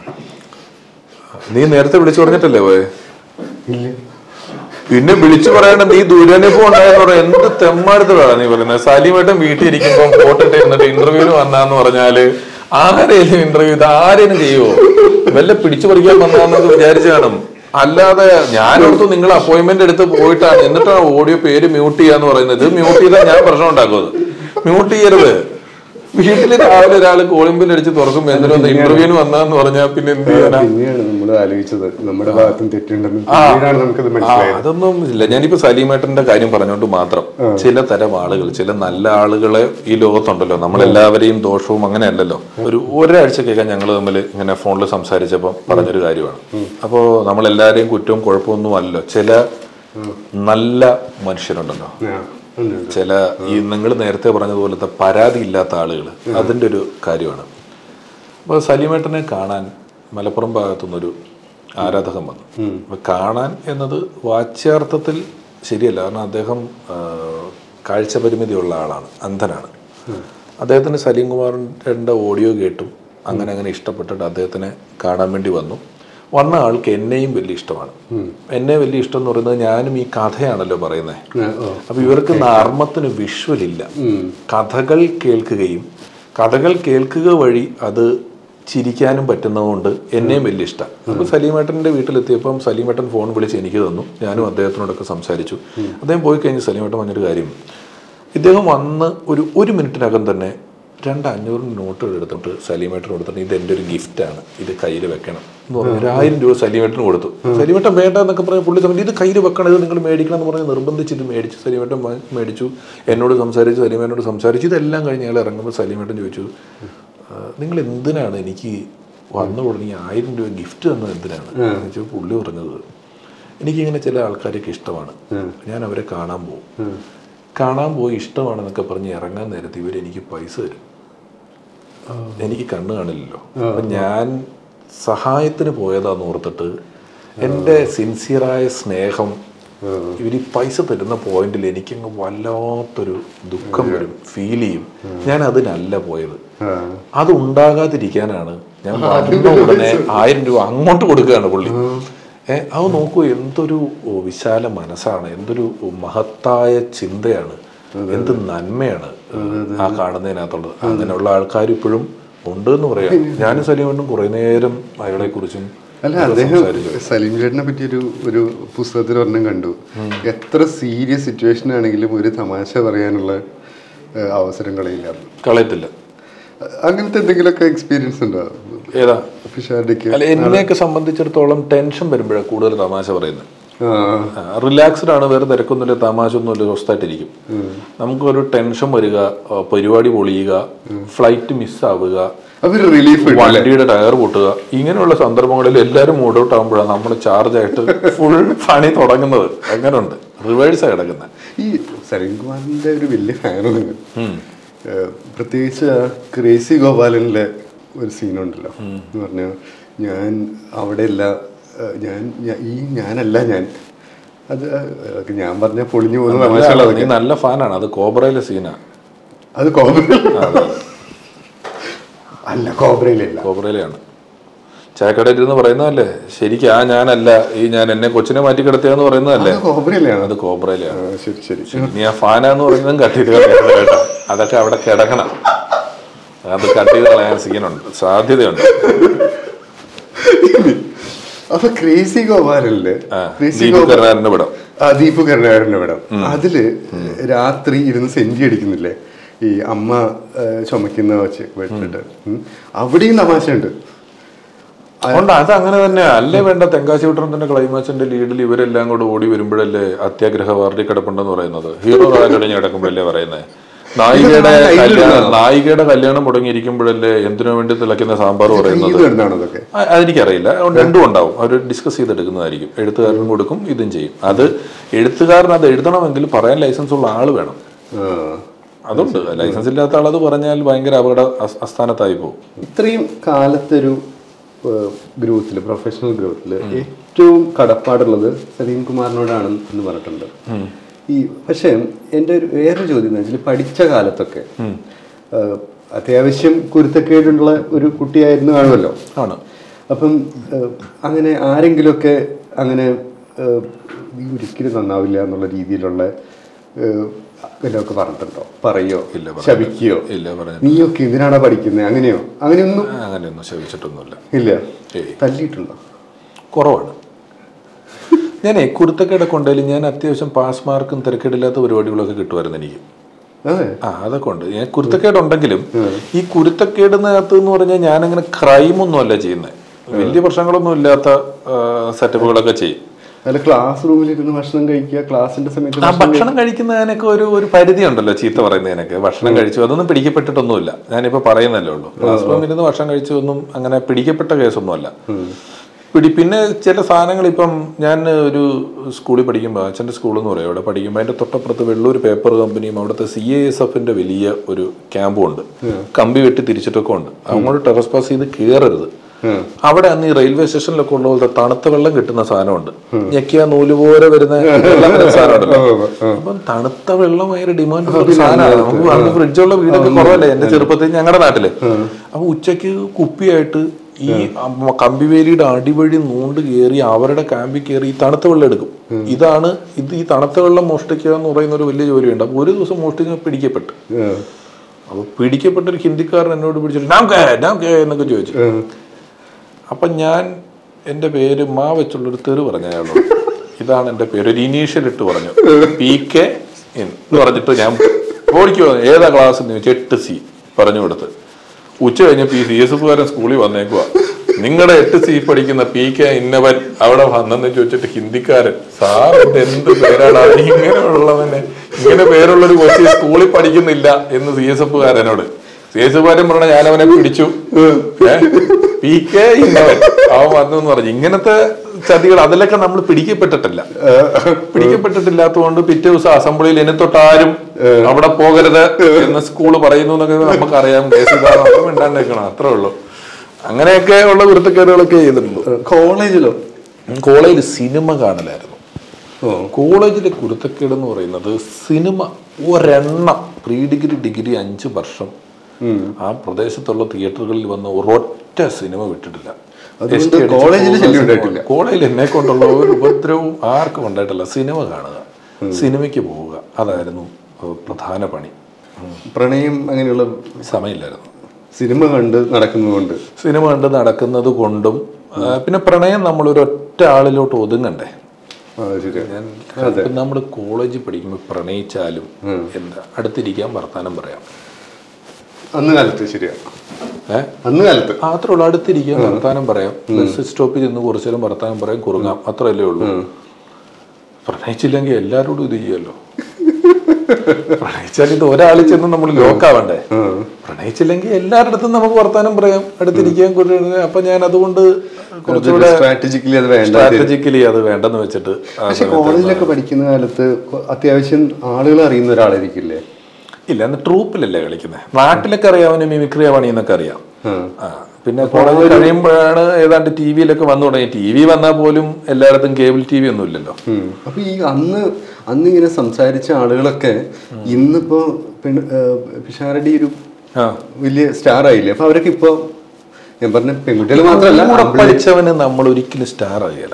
നീ നേരത്തെ വിളിച്ചു പറഞ്ഞിട്ടല്ലേ പോയെ ഇല്ല പിന്നെ വിളിച്ചു പറയണ നീ ദുരനുഭവം ഉണ്ടായെന്ന് പറയാം എന്ത് തെമ്മാടുത്തതാണ് നീ പറയുന്നത് സലീമേട്ടൻ വീട്ടിൽ ഇരിക്കുമ്പോ ഫോട്ടോ ഇട്ട് ഇരുന്നിട്ട് ഇന്റർവ്യൂവിന് വന്നാന്ന് പറഞ്ഞാല് ആരെയും ഇന്റർവ്യൂ ഇത് ആരെയും ചെയ്യുവോ വല്ല പിടിച്ചു പറിക്കാൻ വന്നാന്നൊക്കെ വിചാരിച്ചു കാണും അല്ലാതെ ഞാനോർത്തു നിങ്ങൾ അപ്പോയിന്റ്മെന്റ് എടുത്ത് പോയിട്ടാണ് എന്നിട്ടാണ് ഓഡിയോ പേര് മ്യൂട്ട് ചെയ്യാന്ന് പറയുന്നത് ഇത് മ്യൂട്ട് ചെയ്താൽ ഞാൻ പ്രശ്നം ഉണ്ടാക്കുന്നത് മ്യൂട്ട് ചെയ്യരുത് വീട്ടില് രാവിലെ ഒരാൾ കോളിംബിൽ അടിച്ച് തുറക്കുമ്പോ എന്തിനും ഇന്റർവ്യൂവിന് വന്നാന്ന് പറഞ്ഞാൽ പിന്നെ എന്ത് ചെയ്യാനാ പിന്നെയാണ് നമ്മൾ ആലോചിച്ചത് നമ്മുടെ ഭാഗത്തും തെറ്റുണ്ടെന്ന് പിന്നീടാണ് നമുക്കത് ആ, മനസ്സിലായത് അതൊന്നും ഇല്ല ഞാനിപ്പോ സലീമേട്ടന്റെ കാര്യം പറഞ്ഞുകൊണ്ട് മാത്രം ചില തരം ആളുകൾ ചില നല്ല ആളുകളെ ഈ ലോകത്തുണ്ടല്ലോ നമ്മളെല്ലാവരെയും ദോഷവും അങ്ങനെ അല്ലല്ലോ ഒരു ഒരാഴ്ച കേൾക്കാൻ ഞങ്ങൾ തമ്മിൽ ഇങ്ങനെ ഫോണിൽ സംസാരിച്ചപ്പോൾ പറഞ്ഞൊരു കാര്യമാണ് അപ്പോൾ നമ്മളെല്ലാവരെയും കുറ്റവും കുഴപ്പമൊന്നും അല്ലല്ലോ ചില നല്ല മനുഷ്യരുണ്ടല്ലോ ആ, ഉണ്ട്, ഉണ്ട്. ചില ഈ നിങ്ങൾ നേരത്തെ പറഞ്ഞതുപോലത്തെ പരാതി ഇല്ലാത്ത ആളുകൾ അതിൻ്റെ ഒരു കാര്യമാണ് അപ്പോൾ സലീമേട്ടനെ കാണാൻ മലപ്പുറം ഭാഗത്തുനിന്നൊരു ആരാധകൻ വന്നു അപ്പൊ കാണാൻ എന്നത് വാച്യാർത്ഥത്തിൽ ശരിയല്ല കാരണം അദ്ദേഹം ആ, കാഴ്ച പരിമിതിയുള്ള ആളാണ് അന്ധനാണ് അദ്ദേഹത്തിന് സലീം കുമാറിൻ്റെ ഓഡിയോ കേട്ടും അങ്ങനെ അങ്ങനെ ഇഷ്ടപ്പെട്ടിട്ട് അദ്ദേഹത്തിനെ കാണാൻ വേണ്ടി വന്നു വന്ന ആൾക്ക് എന്നെയും വലിയ ഇഷ്ടമാണ് എന്നെ വലിയ ഇഷ്ടം എന്ന് പറയുന്നത് ഞാനും ഈ കഥയാണല്ലോ പറയുന്നത് ആ, ഓ. അപ്പൊ ഇവർക്ക് നർമ്മത്തിന് വിഷ്വൽ ഇല്ല കഥകൾ കേൾക്കുകയും കഥകൾ കേൾക്കുക വഴി അത് ചിരിക്കാനും പറ്റുന്നതുകൊണ്ട് എന്നെയും വലിയ ഇഷ്ടം അപ്പൊ സലീമേട്ടന്റെ വീട്ടിലെത്തിയപ്പം സലീമേട്ടൻ ഫോൺ വിളിച്ച് എനിക്ക് തന്നു ഞാനും അദ്ദേഹത്തിനോടൊക്കെ സംസാരിച്ചു അദ്ദേഹം പോയി കഴിഞ്ഞ് സലീമേട്ടൻ പറഞ്ഞൊരു കാര്യം ഇദ്ദേഹം വന്ന് ഒരു ഒരു മിനിറ്റിനകം തന്നെ രണ്ട് അഞ്ഞൂറിന് നോട്ടുകൾ എടുത്തിട്ട് സലീമേട്ടന് കൊടുത്തിട്ട് ഇത് എൻ്റെ ഒരു ഗിഫ്റ്റാണ് ഇത് കയ്യിൽ വെക്കണം എന്ന് പറഞ്ഞു ഒരു ആയിരം രൂപ സലീമേട്ടന് കൊടുത്തു സലീമേട്ടൻ വേണ്ട എന്നൊക്കെ പറഞ്ഞ് പുള്ളി സമയത്ത് ഇത് കയ്യിൽ വെക്കണം ഇത് നിങ്ങൾ മേടിക്കണം എന്ന് പറഞ്ഞ് നിർബന്ധിച്ച് ഇത് മേടിച്ചു സലീമേട്ടൻ വാ- മേടിച്ചു എന്നോട് സംസാരിച്ചു സലീമേനോട് സംസാരിച്ചു ഇതെല്ലാം കഴിഞ്ഞ് അയാൾ ഇറങ്ങുമ്പോൾ സലീമേട്ടൻ ചോദിച്ചു "ആ, നിങ്ങൾ എന്തിനാണ് എനിക്ക് വന്നു ഉടനെ ഈ ആയിരം രൂപ ഗിഫ്റ്റ് തന്നത് എന്തിനാണ് എന്ന് ചോദിച്ചു പുള്ളി പറഞ്ഞത് എനിക്കിങ്ങനെ ചില ആൾക്കാരൊക്കെ ഇഷ്ടമാണ് ഞാൻ അവരെ കാണാൻ പോകും കാണാൻ പോയി ഇഷ്ടമാണെന്നൊക്കെ പറഞ്ഞ് ഇറങ്ങാൻ നേരത്ത് ഇവർ എനിക്ക് പൈസ തരും എനിക്ക് കണ്ണ് കാണില്ലല്ലോ അപ്പൊ ഞാൻ സഹായത്തിന് പോയതാന്ന് ഓർത്തിട്ട് എൻ്റെ സിൻസിയറായ സ്നേഹം ഇവർ ഈ പൈസ തരുന്ന പോയിന്റിൽ എനിക്കങ്ങ് വല്ലാത്തൊരു ദുഃഖം വരും ഫീൽ ചെയ്യും ഞാൻ അതിനല്ല പോയത് ആ. അത് ഉണ്ടാകാതിരിക്കാനാണ് ഞാൻ വന്ന ഉടനെ ആയിരം രൂപ അങ്ങോട്ട് കൊടുക്കുകയാണ് പുള്ളി ഏ അത് നോക്കൂ എന്തൊരു ഓ, വിശാല മനസ്സാണ് എന്തൊരു മഹത്തായ ചിന്തയാണ് എന്ത് നന്മയാണ് ആ കാണുന്നതിനകത്തുള്ളത് അങ്ങനെയുള്ള ആൾക്കാർ ഇപ്പോഴും ഉണ്ട് എന്ന് പറയാം ഞാനും സലീമണ്ണും കുറെ നേരം അയാളെ കുറിച്ചും അല്ല അദ്ദേഹം സലീം ചേട്ടനെ പറ്റി ഒരു ഒരു പുസ്തകത്തിൽ ഒരെണ്ണം കണ്ടു എത്ര സീരിയസ് സിറ്റുവേഷൻ ആണെങ്കിലും ഒരു തമാശ പറയാനുള്ള ഏഹ്, അവസരം കളയില്ല കളയത്തില്ല അങ്ങനത്തെ എന്തെങ്കിലുമൊക്കെ എക്സ്പീരിയൻസ് ഉണ്ടോ ഏതാ ഫിഷാർഡിക്ക് അല്ല എന്നെയൊക്കെ സംബന്ധിച്ചിടത്തോളം ടെൻഷൻ വരുമ്പോഴാണ് കൂടുതൽ തമാശ പറയുന്നത് ആ റിലാക്സ്ഡ് ആണ് വേറെ തിരക്കൊന്നുമില്ല തമാശ ഒന്നുമില്ല സ്വസ്ഥമായിട്ടിരിക്കും നമുക്കൊരു ടെൻഷൻ വരിക ആ, പരിപാടി പൊളിയുക ഫ്ലൈറ്റ് മിസ്സാവുക അതൊരു റിലീഫ് വണ്ടിയുടെ ടയർ പൊട്ടുക ഇങ്ങനെയുള്ള സന്ദർഭങ്ങളിൽ എല്ലാവരും മൂഡ് ഔട്ട് ആകുമ്പോഴാണ് നമ്മൾ ചാർജ് ആയിട്ട് ഫുൾ പണി തുടങ്ങുന്നത് അങ്ങനെയുണ്ട് റിവേഴ്സാണ് കിടക്കുന്നത് ഈ സലീം കുമാറിന്റെ ഒരു വലിയ ഫാനാണ് ഞാൻ ഏഹ്, പ്രത്യേകിച്ച് ആ ക്രേസി ഗോപാലനിലെ ഒരു സീനുണ്ടല്ലോ എന്ന് പറഞ്ഞാൽ ഞാൻ അവിടെയല്ല ഏഹ്, ഞാൻ ഞാ- ഈ ഞാനല്ല ഞാൻ അത് അതൊക്കെ ഞാൻ പറഞ്ഞ പൊളിഞ്ഞു പോകുന്ന തമാശകൾ നീ അതൊക്കെ നല്ല ഫാനാണ് അത് കോബ്രയിലെ സീനാണ് അത് കോബ്ര അല്ല കോബ്രയിലല്ല കോബ്രയിലെയാണ് ചായക്കടയിൽ ഇരുന്ന് പറയുന്നതല്ലേ ശരിക്കും ആ ഞാനല്ല ഈ ഞാൻ എന്നെ കൊച്ചിനെ മാറ്റി കിടത്തിയെന്ന് പറയുന്നതല്ലേ അത് കോബ്രയിലാണ് അത് കോബ്രയിലെയാണ് ആ, ശരി ശരി നീ ആ ഫാനാന്ന് പറയുന്നതും കട്ട് ചെയ്ത് കളയരുത് കേട്ടോ അതൊക്കെ അവിടെ കിടക്കണം അത് കട്ട് ചെയ്ത് കളയാൻ സീനുണ്ട് സാധ്യതയുണ്ട് അപ്പൊ ക്രേസി ഗോപാലനില് ആ, ക്രേസി ദീപു ഗോപാലൻ കരുണാകരന്റെ പടം ആ ദീപു കരുണാകരന്റെ പടം അതില് രാത്രി ഇരുന്ന് സെഞ്ചി അടിക്കുന്നില്ലേ ഈ അമ്മ ആ, ചുമക്കുന്ന വെച്ച് വെച്ചിട്ട് ഉം. അവിടെയും തമാശയുണ്ട് അതുകൊണ്ട് അത് അങ്ങനെ തന്നെ അല്ലേ വേണ്ട തെങ്കാശി വിട്ടണത്തിന്റെ ക്ലൈമാക്സിന്റെ ലീഡിൽ ഇവരെല്ലാം കൂടെ ഓടി വരുമ്പോഴല്ലേ അത്യാഗ്രഹ വാർഡി കിടപ്പുണ്ടെന്ന് പറയുന്നത് ഹീറോ കാലടിഞ്ഞ് കിടക്കുമ്പോഴല്ലേ പറയുന്നത് നായികയുടെ കല്യാണം നായികയുടെ കല്യാണം മുടങ്ങിയിരിക്കുമ്പോഴല്ലേ എന്തിനു വേണ്ടി തിളയ്ക്കുന്ന സാമ്പാർ പറയുന്നത് ഇത് എന്താണ് അതൊക്കെ ആ, അതെനിക്കറിയില്ല അതുകൊണ്ട് രണ്ടും ഉണ്ടാവും അവർ ഡിസ്കസ് ചെയ്തെടുക്കുന്നതായിരിക്കും എഴുത്തുകാരനും കൊടുക്കും ഇതും ചെയ്യും അത് എഴുത്തുകാരൻ അത് എഴുതണമെങ്കിൽ പറയാൻ ലൈസൻസ് ഉള്ള ആൾ വേണം ആ. അതുണ്ട് ലൈസൻസ് ഇല്ലാത്ത ആൾ അത് പറഞ്ഞാൽ ഭയങ്കര അപകട അസ്- അസ്ഥാനത്തായി പോകും ഇത്രയും കാലത്തൊരു ഗ്രോത്തിൽ പ്രൊഫഷണൽ ഗ്രോത്തിൽ ഏറ്റവും കടപ്പാടുള്ളത് സലീം കുമാറിനോടാണ് എന്ന് പറഞ്ഞിട്ടുണ്ട് ഈ പക്ഷേ എൻ്റെ ഒരു വേറെ ചോദ്യം എന്ന് വെച്ചാൽ പഠിച്ച കാലത്തൊക്കെ ആ, അത്യാവശ്യം കുരുത്തക്കേടുള്ള ഒരു കുട്ടിയായിരുന്നു കാണുമല്ലോ ആണ് അപ്പം ആ, അങ്ങനെ ആരെങ്കിലുമൊക്കെ അങ്ങനെ ആ, നീ ഒരിക്കലും നന്നാവില്ല എന്നുള്ള രീതിയിലുള്ള വല്ലതൊക്കെ പറഞ്ഞിട്ടുണ്ടോ പറയോ ഇല്ല, പറഞ്ഞില്ല. ശപിക്കുകയോ ഇല്ല പറഞ്ഞു നീയൊക്കെ എന്തിനാണോ പഠിക്കുന്നത് അങ്ങനെയോ അങ്ങനെയൊന്നും അങ്ങനെയൊന്നും ശവിച്ചിട്ടൊന്നുമില്ല ഇല്ല ഏയ്. തല്ലിയിട്ടുണ്ടോ കുറവാണ് ഞാനേ കുരുത്തക്കേടൊക്കെ ഉണ്ടെങ്കിലും ഞാൻ അത്യാവശ്യം പാസ് മാർക്കും തിരക്കേടില്ലാത്ത പരിപാടികളൊക്കെ കിട്ടുമായിരുന്നു എനിക്ക് അതെ ആ അതൊക്കെ ഉണ്ട് ഞാൻ കുരുത്തക്കേടുണ്ടെങ്കിലും ഈ കുരുത്തക്കേടിനകത്ത് എന്ന് പറഞ്ഞാൽ ഞാനങ്ങനെ ക്രൈമൊന്നും അല്ല ചെയ്യുന്നത് വലിയ പ്രശ്നങ്ങളൊന്നും ഇല്ലാത്ത സെറ്റപ്പുകളൊക്കെ ചെയ്യും അല്ല ക്ലാസ് റൂമിലിരുന്ന് ഭക്ഷണം കഴിക്കുക ക്ലാസിന്റെ സമയത്ത് ആ ഭക്ഷണം കഴിക്കുന്നതിനൊക്കെ ഒരു ഒരു പരിധി ഉണ്ടല്ലോ ചീത്ത പറയുന്നതിനൊക്കെ ഭക്ഷണം കഴിച്ചു അതൊന്നും പിടിക്കപ്പെട്ടിട്ടൊന്നുമില്ല ഞാനിപ്പോ പറയുന്നല്ലേ ഉള്ളൂ ക്ലാസ് റൂമിൽ നിന്ന് ഭക്ഷണം കഴിച്ചു ഒന്നും അങ്ങനെ പിടിക്കപ്പെട്ട കേസൊന്നുമല്ല പിടി പിന്നെ ചില സാധനങ്ങൾ ഇപ്പം ഞാൻ ഒരു സ്കൂളിൽ പഠിക്കുമ്പോൾ അച്ഛൻ്റെ സ്കൂൾ എന്ന് പറയും അവിടെ പഠിക്കുമ്പോൾ അതിൻ്റെ തൊട്ടപ്പുറത്ത് വെള്ളൂർ പേപ്പർ കമ്പനിയും അവിടുത്തെ സി എ എസ് എഫിൻ്റെ വലിയ ഒരു ക്യാമ്പും ഉണ്ട് കമ്പി വെട്ടി തിരിച്ചിട്ടൊക്കെ ഉണ്ട് അങ്ങോട്ട് ടെറസ് പാസ് ചെയ്ത് കയറരുത് ഉം. അവിടെ അന്ന് ഈ റെയിൽവേ സ്റ്റേഷനിലൊക്കെ ഉള്ള പോലത്തെ തണുത്ത വെള്ളം കിട്ടുന്ന സാധനമുണ്ട് ഞെക്കിയ നൂല് പോലെ വരുന്ന വെള്ളം വരുന്ന സാധനമുണ്ടല്ലോ അപ്പം തണുത്ത വെള്ളം ഭയങ്കര ഡിമാൻഡ് ഉള്ള ഒരു സാധനമാണ് നമുക്ക് അന്ന് ഫ്രിഡ്ജുള്ള വീടൊക്കെ കുറവല്ലേ എന്റെ ചെറുപ്പത്തിൽ ഞങ്ങളുടെ നാട്ടില് അപ്പൊ ഉച്ചയ്ക്ക് കുപ്പിയായിട്ട് ഈ അമ്മ കമ്പിവേലിയുടെ അടിവഴി നൂണ്ട് കയറി അവരുടെ ക്യാമ്പിൽ കയറി ഈ തണുത്ത വെള്ളം എടുക്കും ഇതാണ് ഇത് ഈ തണുത്ത വെള്ളം മോഷ്ടിക്കുക എന്ന് പറയുന്ന ഒരു വലിയ ജോലിയുണ്ട് അപ്പൊ ഒരു ദിവസം മോഷ്ടിച്ച് പിടിക്കപ്പെട്ടു ഉം. അപ്പൊ പിടിക്കപ്പെട്ട ഒരു ഹിന്ദിക്കാരൻ എന്നോട് പിടിച്ചിട്ട് നാം കേ നാം കേ എന്നൊക്കെ ചോദിച്ചു ഉം. അപ്പൊ ഞാൻ എൻ്റെ പേര് മാ വെച്ചുള്ളൊരു തെറി പറഞ്ഞു അയാളോട് ഇതാണ് എൻ്റെ പേര് ഒരു ഇനീഷ്യൽ ഇട്ട് പറഞ്ഞു പി കെ എന്ന് പറഞ്ഞിട്ട് ഞാൻ ഓടിക്കോ ഏതാ ക്ലാസ് എന്ന് ചോദിച്ചു എട്ട് സി പറഞ്ഞു കൊടുത്ത് ഉച്ച കഴിഞ്ഞപ്പോ ഈ സി എസ് എഫുകാരൻ സ്കൂളിൽ വന്നേക്കുവാ നിങ്ങളുടെ എട്ട് സി പഠിക്കുന്ന പി കെ ഇന്നവൻ അവിടെ വന്നെന്ന് ചോദിച്ചിട്ട് ഹിന്ദിക്കാരൻ സാർ ഇത് എന്ത് പേരാടാ ഇങ്ങനെയുള്ളവനെ ഇങ്ങനെ പേരുള്ളൊരു കൊച്ചി സ്കൂളിൽ പഠിക്കുന്നില്ല എന്ന് സി എസ് എഫുകാരനോട് സി എസ് എഫുകാരൻ പറഞ്ഞ ഞാൻ അവനെ പിടിച്ചു ഏ? പി കെ ഇന്നവൻ അവൻ വന്നു എന്ന് പറഞ്ഞു ഇങ്ങനത്തെ ചതികൾ അതിലൊക്കെ നമ്മൾ പിടിക്കപ്പെട്ടിട്ടില്ല പിടിക്കപ്പെട്ടിട്ടില്ലാത്തതുകൊണ്ട് പിറ്റേ ദിവസം അസംബ്ലിയിൽ ഇനി തൊട്ടാരും അവിടെ പോകരുത് എന്ന് സ്കൂള് പറയുന്നു എന്നൊക്കെ നമുക്കറിയാം കേസ് ഇതാണെന്ന് മിണ്ടാണ്ടിരിക്കണം അത്രേ ഉള്ളൂ അങ്ങനെയൊക്കെ ഉള്ള വൃത്തിക്കേടുകളൊക്കെ ചെയ്തിട്ടുണ്ട് കോളേജിലോ കോളേജിൽ സിനിമ കാണലായിരുന്നു ഓ കോളേജിലെ കുരുത്തക്കേട് എന്ന് പറയുന്നത് സിനിമ ഒരെണ്ണം പ്രീ ഡിഗ്രി ഡിഗ്രി അഞ്ച് വർഷം ആ പ്രദേശത്തുള്ള തിയേറ്ററുകളിൽ വന്ന ഒരൊറ്റ സിനിമ വിട്ടിട്ടില്ല അതുകൊണ്ട് എസ്റ്റി അടിച്ച് കോളേജിൽ പോകുന്ന ശല്യം സിനിമ. ഉണ്ടായിട്ടില്ല. കോളേജിൽ എന്നെ കൊണ്ടുള്ള ഒരു ഉപദ്രവവും ആർക്കും ഉണ്ടായിട്ടില്ല സിനിമ കാണുക സിനിമയ്ക്ക് പോവുക അതായിരുന്നു ഏഹ്, പ്രധാന പണി ഉം. പ്രണയം അങ്ങനെയുള്ള സമയമില്ലായിരുന്നു സിനിമ കണ്ട് നടക്കുന്നതുകൊണ്ട് സിനിമ കണ്ട് നടക്കുന്നത് കൊണ്ടും ആ, പിന്നെ പ്രണയം നമ്മൾ ഒരു ഒറ്റ ആളിലോട്ട് ഒതുങ്ങണ്ടേ ആ ശരിയാ ഞാൻ നമ്മൾ കോളേജിൽ പഠിക്കുമ്പോൾ പ്രണയിച്ചാലും എന്താ അടുത്തിരിക്കാൻ വർത്താനം പറയാം അന്ന് കാലത്ത് ശരിയാ ഏഹ് അന്ന് കാലത്ത് അത്രേ ഉള്ളൂ അടുത്തിരിക്കാൻ വർത്താനം പറയാം ബസ് സ്റ്റോപ്പിൽ നിന്ന് കുറച്ചു നേരം വർത്താനം പറയാം കുറുങ്ങാം അത്രയല്ലേ ഉള്ളൂ പ്രണയിച്ചില്ലെങ്കിൽ എല്ലാരോടും ഇത് ചെയ്യുമല്ലോ പ്രണയിച്ചാൽ ഇത് ഒരാളിൽ ചെന്ന് നമ്മൾ ലോക്കാവണ്ടേ പ്രണയിച്ചില്ലെങ്കിൽ എല്ലാവരുടെ അടുത്തും നമുക്ക് വർത്താനം പറയാം അടുത്തിരിക്കാൻ കൊണ്ടുവരുന്നത് അപ്പൊ ഞാൻ അതുകൊണ്ട് കുറച്ചുകൂടെ സ്ട്രാറ്റജിക്കലി അത് വേണ്ട സ്ട്രാറ്റജിക്കലി അത് വേണ്ടെന്ന് വെച്ചിട്ട് ആ പക്ഷെ കോളേജിലൊക്കെ പഠിക്കുന്ന കാലത്ത് കൊ- അത്യാവശ്യം ആളുകൾ അറിയുന്ന ഒരാളായിരിക്കില്ലേ ഇല്ല അന്ന് ട്രൂപ്പിലല്ലേ കളിക്കുന്നത് നാട്ടിലൊക്കെ അറിയാവുന്ന മിമിക്രി പണിയെന്നൊക്കെ അറിയാം ആ. ആ പിന്നെ കോളേജ് കഴിയുമ്പോഴാണ് ഏതാണ്ട് ടി വിയിലൊക്കെ വന്നു തുടങ്ങി ടി വി വന്നാൽ പോലും എല്ലായിടത്തും കേബിൾ ടി വി ഒന്നും ഇല്ലല്ലോ ഉം. അപ്പൊ ഈ അന്ന് അന്ന് ഇങ്ങനെ സംസാരിച്ച ആളുകളൊക്കെ ഇന്നിപ്പോ പെണ്ണ് പിഷാരടി ഒരു ആ വലിയ സ്റ്റാർ ആയില്ലേ അപ്പൊ അവരൊക്കെ ഇപ്പൊ ഞാൻ പറഞ്ഞ പെൺകുട്ടികൾ മാത്രമല്ല കൂടെ ആമ്പിള്ളേര് പഠിച്ചവന് നമ്മൾ ഒരിക്കലും സ്റ്റാർ ആകില്ല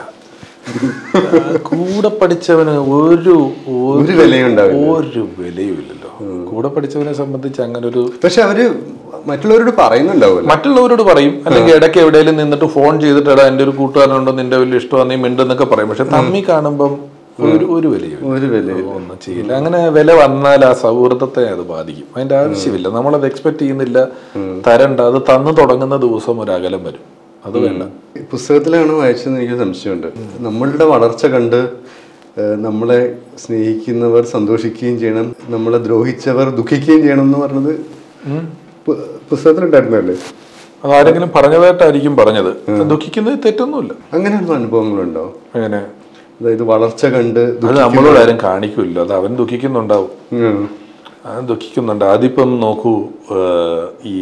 കൂടെ പഠിച്ചവന് ഒരു ഒരു വിലയും ഉണ്ടാവില്ല. ഒരു വിലയും ഇല്ലല്ലോ കൂടെ പഠിച്ചവനെ സംബന്ധിച്ച് അങ്ങനെ ഒരു പക്ഷെ അവര് മറ്റുള്ളവരോട് പറയുന്നുണ്ടാവുമല്ലോ മറ്റുള്ളവരോട് പറയും അല്ലെങ്കിൽ ഇടയ്ക്ക് എവിടെയെങ്കിലും നിന്നിട്ട് ഫോൺ ചെയ്തിട്ട് എടാ എൻ്റെ ഒരു കൂട്ടുകാരനുണ്ടോ നിന്റെ വലിയ ഇഷ്ടമാണ് നീ മിണ്ടെന്നൊക്കെ പറയും പക്ഷെ തമ്മി കാണുമ്പം ഒരു ഒരു വിലയും ഇല്ല. ഒരു വില ഒന്നും ചെയ്യില്ല അങ്ങനെ വില വന്നാൽ ആ സൗഹൃദത്തെ അത് ബാധിക്കും അതിന്റെ ആവശ്യമില്ല നമ്മളത് എക്സ്പെക്ട് ചെയ്യുന്നില്ല തരണ്ട അത് തന്നു തുടങ്ങുന്ന ദിവസം ഒരു അകലം വരും അത് വേണ്ട പുസ്തകത്തിലാണ് വായിച്ചതെന്ന് എനിക്ക് സംശയമുണ്ട് നമ്മളുടെ വളർച്ച കണ്ട് ഏഹ്, നമ്മളെ സ്നേഹിക്കുന്നവർ സന്തോഷിക്കുകയും ചെയ്യണം നമ്മളെ ദ്രോഹിച്ചവർ ദുഃഖിക്കുകയും ചെയ്യണം എന്ന് പറഞ്ഞത് പു- പുസ്തകത്തിലുണ്ടായിരുന്നല്ലേ അത് ആരെങ്കിലും പറഞ്ഞതായിട്ടായിരിക്കും പറഞ്ഞത് ദുഃഖിക്കുന്നത് തെറ്റൊന്നുമില്ല അങ്ങനെയുള്ള അനുഭവങ്ങളുണ്ടോ അങ്ങനെ അതായത് വളർച്ച കണ്ട് ദു- അത് നമ്മളോട് ആരും കാണിക്കില്ല അത് അവൻ ദുഃഖിക്കുന്നുണ്ടാവും ഉം. അവൻ ദുഃഖിക്കുന്നുണ്ട് ആദ്യപ്പം നോക്കൂ ഏഹ്, ഈ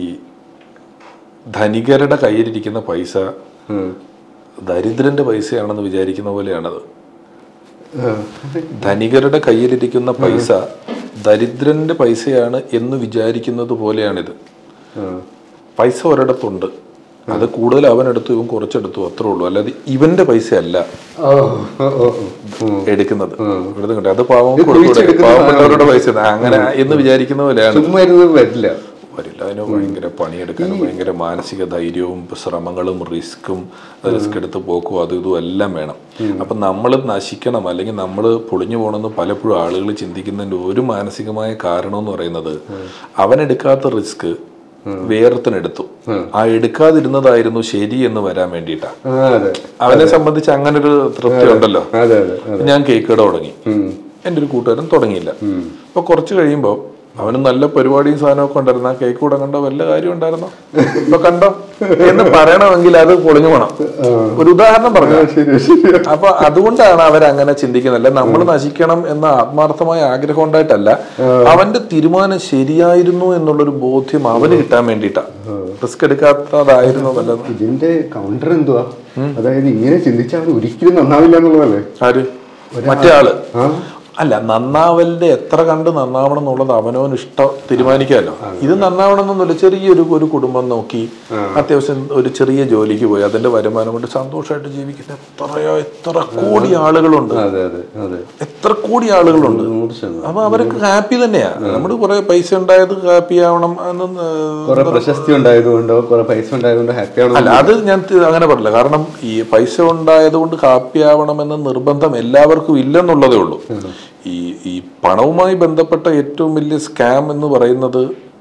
ധനികരുടെ കയ്യിലിരിക്കുന്ന പൈസ ഉം. ദരിദ്രന്റെ പൈസയാണെന്ന് വിചാരിക്കുന്ന പോലെയാണത് ആ. ധനികരുടെ കയ്യിലിരിക്കുന്ന പൈസ ദരിദ്രന്റെ പൈസയാണ് എന്ന് വിചാരിക്കുന്നത് പോലെയാണിത് ആ. പൈസ ഒരിടത്തുണ്ട് അത് കൂടുതൽ അവൻ എടുത്തു ഇവൻ കുറച്ചെടുത്തു അത്രേ ഉള്ളൂ അല്ലാതെ ഇവന്റെ പൈസ അല്ല ഓ, ഓ, ഓ, ഓ. എടുക്കുന്നത് ഇവിടുന്ന് കിട്ടും അത് പാവം കൊടുത്തൂടെ കുഴിച്ചെടുക്കുന്ന പാവപ്പെട്ടവരുടെ പൈസ അങ്ങനെ എന്ന് വിചാരിക്കുന്ന പോലെയാണ് ചുമ്മാ ഇരുന്ന് വരില്ല വരില്ല അതിന് ഭയങ്കര പണിയെടുക്കാനും ഭയങ്കര മാനസിക ധൈര്യവും ശ്രമങ്ങളും റിസ്ക്കും റിസ്ക് എടുത്ത് പോക്കും അതും ഇതും എല്ലാം വേണം അപ്പം നമ്മൾ നശിക്കണം അല്ലെങ്കിൽ നമ്മൾ പൊളിഞ്ഞു പോകണമെന്ന് പലപ്പോഴും ആളുകൾ ചിന്തിക്കുന്നതിന്റെ ഒരു മാനസികമായ കാരണം എന്ന് പറയുന്നത് അവൻ എടുക്കാത്ത റിസ്ക് വേറൊരുത്തനെടുത്തു ആ എടുക്കാതിരുന്നതായിരുന്നു ശരി എന്ന് വരാൻ വേണ്ടിയിട്ടാണ് ആ അതെ അവനെ സംബന്ധിച്ച് അങ്ങനെ ഒരു തൃപ്തി ഉണ്ടല്ലോ അതെ അതെ അതെ ഞാൻ കേക്ക് കട തുടങ്ങി ഉം. എൻ്റെ ഒരു കൂട്ടുകാരൻ തുടങ്ങിയില്ല അപ്പൊ കുറച്ച് കഴിയുമ്പോൾ അവന് നല്ല പരിപാടിയും സാധനമൊക്കെ ഉണ്ടായിരുന്നു ആ കേക്ക് കൂടെ കണ്ടോ വല്ല കാര്യം ഉണ്ടായിരുന്നോ ഇപ്പൊ കണ്ടോ എന്ന് പറയണമെങ്കിൽ അത് പൊളിഞ്ഞു പോണം ഒരു ഉദാഹരണം പറഞ്ഞു ശരി ശരി അപ്പൊ അതുകൊണ്ടാണ് അവരങ്ങനെ ചിന്തിക്കുന്നില്ല നമ്മൾ നശിക്കണം എന്ന ആത്മാർത്ഥമായ ആഗ്രഹം ഉണ്ടായിട്ടല്ല അവന്റെ തീരുമാനം ശരിയായിരുന്നു എന്നുള്ളൊരു ബോധ്യം അവന് കിട്ടാൻ വേണ്ടിയിട്ടാ റിസ്ക് എടുക്കാത്തതായിരുന്നു നല്ലത് ഇതിന്റെ കൗണ്ടർ എന്തുവാ അതായത് ഇങ്ങനെ ചിന്തിച്ചാൽ അവൻ ഒരിക്കലും നന്നാവില്ല എന്നുള്ളതല്ലേ ആര് മറ്റേ ആള് ആ അല്ല നന്നാവലിന്റെ എത്ര കണ്ട് നന്നാവണം എന്നുള്ളത് അവനവന് ഇഷ്ടം തീരുമാനിക്കാമല്ലോ ഇത് നന്നാവണം എന്നൊന്നുമില്ല ചെറിയൊരു ഒരു കുടുംബം നോക്കി അത്യാവശ്യം ഒരു ചെറിയ ജോലിക്ക് പോയി അതിന്റെ വരുമാനം കൊണ്ട് സന്തോഷമായിട്ട് ജീവിക്കുന്ന എത്രയോ എത്ര കോടി ആളുകളുണ്ട് അതെ അതെ അതെ എത്ര കോടി ആളുകളുണ്ട് നൂറ് ശതമാനം അപ്പൊ അവരൊക്കെ ഹാപ്പി തന്നെയാ നമ്മൾ കുറെ പൈസ ഉണ്ടായത് ഹാപ്പി ആവണം എന്ന് കുറെ പ്രശസ്തി ഉണ്ടായതുകൊണ്ടോ കുറെ പൈസ ഉണ്ടായതുകൊണ്ടോ ഹാപ്പി ആണോ അല്ല അത് ഞാൻ തി- അങ്ങനെ പറയില്ല കാരണം ഈ പൈസ ഉണ്ടായത് കൊണ്ട് ഹാപ്പി ആവണമെന്ന നിർബന്ധം എല്ലാവർക്കും ഇല്ലെന്നുള്ളതേ ഉള്ളൂ ഈ ഈ പണവുമായി ബന്ധപ്പെട്ട ഏറ്റവും വലിയ സ്കാം എന്ന് പറയുന്നത്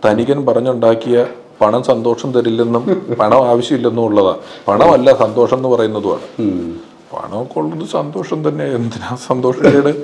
ധനികൻ പറഞ്ഞുണ്ടാക്കിയ പണം സന്തോഷം തരില്ലെന്നും പണം ആവശ്യമില്ലെന്നും ഉള്ളതാ പണമല്ല സന്തോഷം എന്ന് പറയുന്നതുമാണ് പണമൊക്കെ ഉള്ളത് സന്തോഷം തന്നെ എന്തിനാ സന്തോഷക്കേട്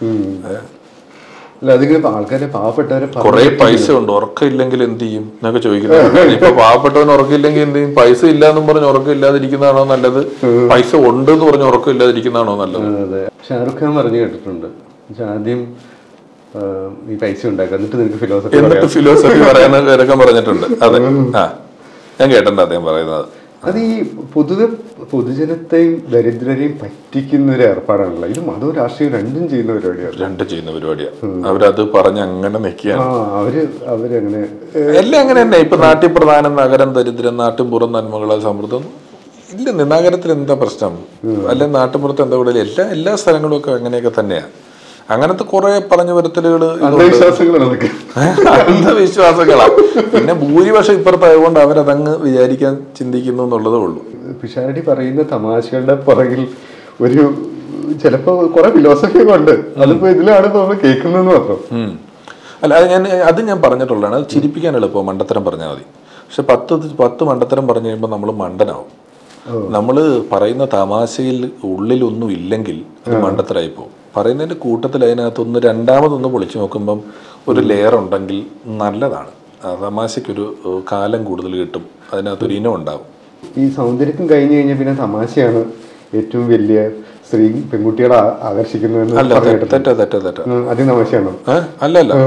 അല്ല അതിങ്ങനെ ആൾക്കാരെ പാവപ്പെട്ടവരെ പറ- കുറെ പൈസ ഉണ്ട് ഉറക്കമില്ലെങ്കിൽ എന്ത് ചെയ്യും എന്നൊക്കെ ചോദിക്കുന്നത് ഇപ്പൊ പാവപ്പെട്ടവൻ ഉറക്കമില്ലെങ്കിൽ എന്ത് ചെയ്യും പൈസ ഇല്ല എന്നും പറഞ്ഞ് ഉറക്കം ഇല്ലാതിരിക്കുന്നതാണോ നല്ലത് പൈസ ഉണ്ട് എന്ന് പറഞ്ഞ് ഉറക്കം ഇല്ലാതിരിക്കുന്നതാണോ നല്ലത് അതെ ഷാറുഖ് ഖാൻ പറഞ്ഞു കേട്ടിട്ടുണ്ട് പക്ഷെ ആദ്യം ആ, ഈ പൈസ ഉണ്ടാക്കുക എന്നിട്ട് നിനക്ക് ഫിലോസഫി എന്നിട്ട് ഫിലോസഫി പറയാൻ ഇറക്കം പറഞ്ഞിട്ടുണ്ട് അതെ ആ ഞാൻ കേട്ടിട്ടുണ്ട് അദ്ദേഹം പറയുന്നത് അത് ഈ പൊതുവെ പൊതുജനത്തെയും ദരിദ്രരെയും പറ്റിക്കുന്ന ഒരു ഏർപ്പാടാണല്ലോ ഇത് മതവും രാഷ്ട്രീയവും രണ്ടും ചെയ്യുന്ന പരിപാടിയാണ് രണ്ട് ചെയ്യുന്ന പരിപാടിയാണ് അവരത് പറഞ്ഞ് അങ്ങനെ നിൽക്കുകയാണ് ആ അവര് അവരങ്ങനെ എല്ലാം അങ്ങനെ തന്നെ ഇപ്പൊ നാട്ടിൽ പ്രധാനം നഗരം ദരിദ്രം നാട്ടും പുറം നന്മകളാൽ സമൃദ്ധം ഇല്ല നഗരത്തിൽ എന്താ പ്രശ്നം അല്ലെ നാട്ടുപുറത്ത് എന്താ കൂടുതൽ എല്ലാ എല്ലാ സ്ഥലങ്ങളും ഒക്കെ അങ്ങനെയൊക്കെ തന്നെയാണ് അങ്ങനത്തെ കുറെ പറഞ്ഞു വരത്തലുകൾ അന്ധവിശ്വാസങ്ങളാണ് അതൊക്കെ അന്ധവിശ്വാസങ്ങളാ പിന്നെ ഭൂരിപക്ഷം ഇപ്പുറത്തായതുകൊണ്ട് അവരതങ്ങ് വിചാരിക്കാൻ ചിന്തിക്കുന്നു എന്നുള്ളതേ ഉള്ളൂ പിഷാരടി പറയുന്ന തമാശകളുടെ പുറകിൽ ഒരു ചിലപ്പോ കുറെ ഫിലോസഫി ഒക്കെ ഉണ്ട് അതിപ്പോ ഇതിലാണ് നമ്മൾ കേൾക്കുന്നതെന്ന് മാത്രം ഉം. അല്ല അത് ഞാൻ അത് ഞാൻ പറഞ്ഞിട്ടുള്ളതാണ് അത് ചിരിപ്പിക്കാൻ എളുപ്പം മണ്ടത്തരം പറഞ്ഞാൽ മതി പക്ഷെ പത്ത് പത്ത് മണ്ടത്തരം പറഞ്ഞു കഴിയുമ്പോൾ നമ്മൾ മണ്ടനാവും നമ്മൾ പറയുന്ന തമാശയിൽ ഉള്ളിലൊന്നും ഇല്ലെങ്കിൽ അത് മണ്ടത്തരായി പോകും പറയുന്നതിന്റെ കൂട്ടത്തിൽ അതിനകത്തൊന്ന് രണ്ടാമതൊന്ന് പൊളിച്ചു നോക്കുമ്പം ഒരു ലെയർ ഉണ്ടെങ്കിൽ നല്ലതാണ് ആ തമാശയ്ക്കൊരു ഏഹ്, കാലം കൂടുതൽ കിട്ടും അതിനകത്തൊരു ഇനം ഉണ്ടാവും ഈ സൗന്ദര്യം കഴിഞ്ഞു കഴിഞ്ഞാൽ പിന്നെ തമാശയാണ് ഏറ്റവും വലിയ സ്ത്രീ പെൺകുട്ടികളെ ആ- ആകർഷിക്കുന്നതെന്ന് അല്ല പറഞ്ഞു തെറ്റ തെറ്റ തെറ്റ തെറ്റ ഉം, അതി തമാശയാണോ ഏ? അല്ല അല്ല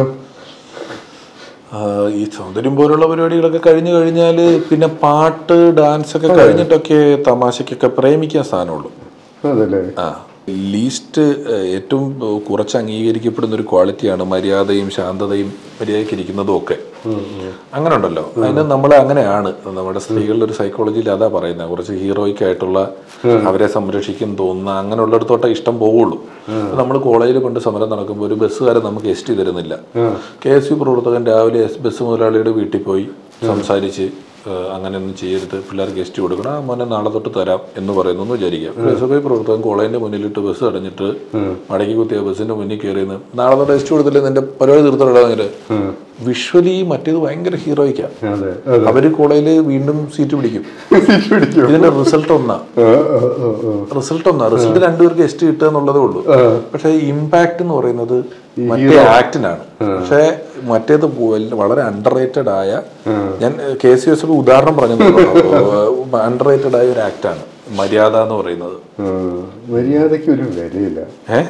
ആ, ഈ സൗന്ദര്യം പോലുള്ള പരിപാടികളൊക്കെ കഴിഞ്ഞു കഴിഞ്ഞാൽ പിന്നെ പാട്ട് ഡാൻസ് ഒക്കെ കഴിഞ്ഞിട്ടൊക്കെ തമാശക്കൊക്കെ പ്രേമിക്കാൻ സ്ഥാനമുള്ളൂ അതല്ലേ ആ ലീസ്റ്റ് ഏറ്റവും ഏഹ്, കുറച്ച് അംഗീകരിക്കപ്പെടുന്ന ഒരു ക്വാളിറ്റിയാണ് മര്യാദയും ശാന്തതയും മര്യാദയ്ക്ക് ഇരിക്കുന്നതും ഒക്കെ അങ്ങനെ ഉണ്ടല്ലോ അതിന് നമ്മൾ അങ്ങനെയാണ് നമ്മുടെ സ്ത്രീകളുടെ ഒരു സൈക്കോളജിയിൽ അതാ പറയുന്നത് കുറച്ച് ഹീറോയിക് ആയിട്ടുള്ള അവരെ സംരക്ഷിക്കും തോന്നുന്ന അങ്ങനെയുള്ളിടത്തോട്ടെ ഇഷ്ടം പോവുള്ളൂ നമ്മൾ കോളേജിൽ കൊണ്ട് സമരം നടക്കുമ്പോൾ ഒരു ബസ്സുകാരൻ നമുക്ക് എസ് ടി തരുന്നില്ല കെ എസ് യു പ്രവർത്തകൻ രാവിലെ എസ് ബസ് മുതലാളിയുടെ വീട്ടിൽ പോയി സംസാരിച്ച് ഏഹ്, അങ്ങനെയൊന്നും ചെയ്യരുത് പിള്ളേർക്ക് എസ് ടി കൊടുക്കണം ആ മോനെ നാളെ തൊട്ട് തരാം എന്ന് പറയുന്നു എന്ന് വിചാരിക്കാം ഒരു എസ് എഫ് ഐ പ്രവർത്തകൻ കോളേജിന്റെ മുന്നിലിട്ട് ബസ് അടഞ്ഞിട്ട് മടക്കി കുത്തിയ ബസ്സിന്റെ മുന്നിൽ കയറിയെന്ന് നാളെ തൊട്ട് എസ് ടി കൊടുത്തില്ല നിന്റെ പരിപാടി തീർത്തിടാന്നിട്ട് വിഷ്വലി മറ്റേത് ഭയങ്കര ഹീറോയ്ക്കാ അതെ അതെ അവര് കോളേജിൽ വീണ്ടും സീറ്റ് പിടിക്കും സീറ്റ് പിടിക്കും ഇതിന്റെ റിസൾട്ട് ഒന്നാ ആ, ആ, ആ, ആ. റിസൾട്ട് ഒന്നാ റിസൾട്ട് രണ്ടുപേർക്ക് എസ് ടി കിട്ടുക എന്നുള്ളതേ ഉള്ളൂ പക്ഷെ ഇമ്പാക്ട് എന്ന് പറയുന്നത് മറ്റേ ആക്ടിനാണ് പക്ഷെ മറ്റേത് വല്ല- വളരെ അണ്ടർ റേറ്റഡ് ആയ ഞാൻ കെ സി എസ് ഉദാഹരണം പറഞ്ഞു അണ്ടർ റേറ്റഡ് ആയ ഒരു ആക്ടാണ് മര്യാദ എന്ന് പറയുന്നത് ആ, മര്യാദയ്ക്ക് ഒരു വിലയില്ല ഏ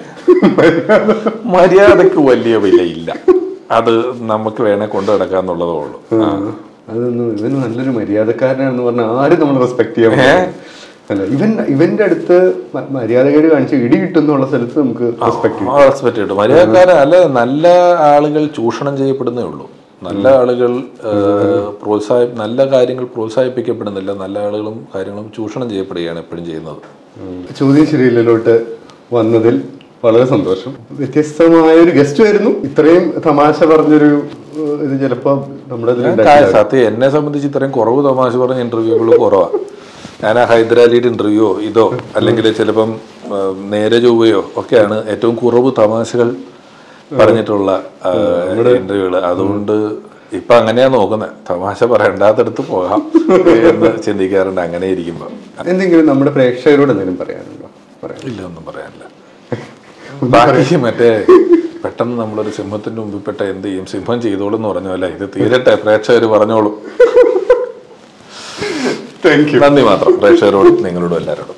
മര്യാദക്ക് വലിയ വിലയില്ല അത് നമുക്ക് വേണേ കൊണ്ടു നടക്കാന്നുള്ളതേ ഉള്ളൂ ആ. അതൊന്നും ഇവൻ നല്ലൊരു മര്യാദക്കാരനാണെന്ന് പറഞ്ഞാൽ ആരും നമ്മൾ റെസ്പെക്ട് ചെയ്യാൻ പാടില്ല. അല്ല ഇവൻ ഇവന്റെ അടുത്ത് മ- മര്യാദകേട് കാണിച്ച് ഇടി കിട്ടുന്നുള്ള സ്ഥലത്ത് നമുക്ക് റെസ്പെക്ട് ആ, റെസ്പെക്ട് കിട്ടും മര്യാദക്കാരൻ അല്ല നല്ല ആളുകൾ ചൂഷണം ചെയ്യപ്പെടുന്നേ ഉള്ളൂ നല്ല ആളുകൾ ഏഹ്, പ്രോത്സാഹി നല്ല കാര്യങ്ങൾ പ്രോത്സാഹിപ്പിക്കപ്പെടുന്നില്ല നല്ല ആളുകളും കാര്യങ്ങളും ചൂഷണം ചെയ്യപ്പെടുകയാണ് എപ്പോഴും ചെയ്യുന്നത് ചോദ്യം ശരിയില്ലോട്ട് വന്നതിൽ വളരെ സന്തോഷം വ്യത്യസ്തമായ ഒരു ഗസ്റ്റ് ആയിരുന്നു ഇത്രയും തമാശ പറഞ്ഞൊരു ഏഹ്, ഇത് ചിലപ്പോ നമ്മുടെ ഇതിൽ കാ- സത്യം എന്നെ സംബന്ധിച്ച് ഇത്രയും കുറവ് തമാശ പറഞ്ഞ ഇന്റർവ്യൂകൾ കുറവാണ് ഞാൻ ആ ഹൈദരാലിയുടെ ഇന്റർവ്യൂയോ ഇതോ അല്ലെങ്കിൽ ചിലപ്പം ആ, നേരെ ചൊവ്വയോ ഒക്കെയാണ് ഏറ്റവും കുറവ് തമാശകൾ പറഞ്ഞിട്ടുള്ള ഇന്റർവ്യൂകൾ അതുകൊണ്ട് ഇപ്പൊ അങ്ങനെയാ നോക്കുന്നത് തമാശ പറയണ്ടാത്തടുത്ത് പോകാം എന്ന് ചിന്തിക്കാറുണ്ട് അങ്ങനെ ഇരിക്കുമ്പോ എന്തെങ്കിലും നമ്മുടെ പ്രേക്ഷകരോട് എന്തെങ്കിലും പറയാനുണ്ടോ പറയാം ഇല്ല ഒന്നും പറയാനില്ല ബാക്കി മറ്റേ പെട്ടെന്ന് നമ്മളൊരു സിംഹത്തിന്റെ മുമ്പിൽ പെട്ട എന്ത് ചെയ്യും സിംഹം ചെയ്തോളൂ എന്ന് പറഞ്ഞല്ല ഇത് തീരട്ടെ പ്രേക്ഷകർ പറഞ്ഞോളൂ താങ്ക് നന്ദി മാത്രം പ്രേക്ഷകരോടും നിങ്ങളോടും എല്ലാവരോടും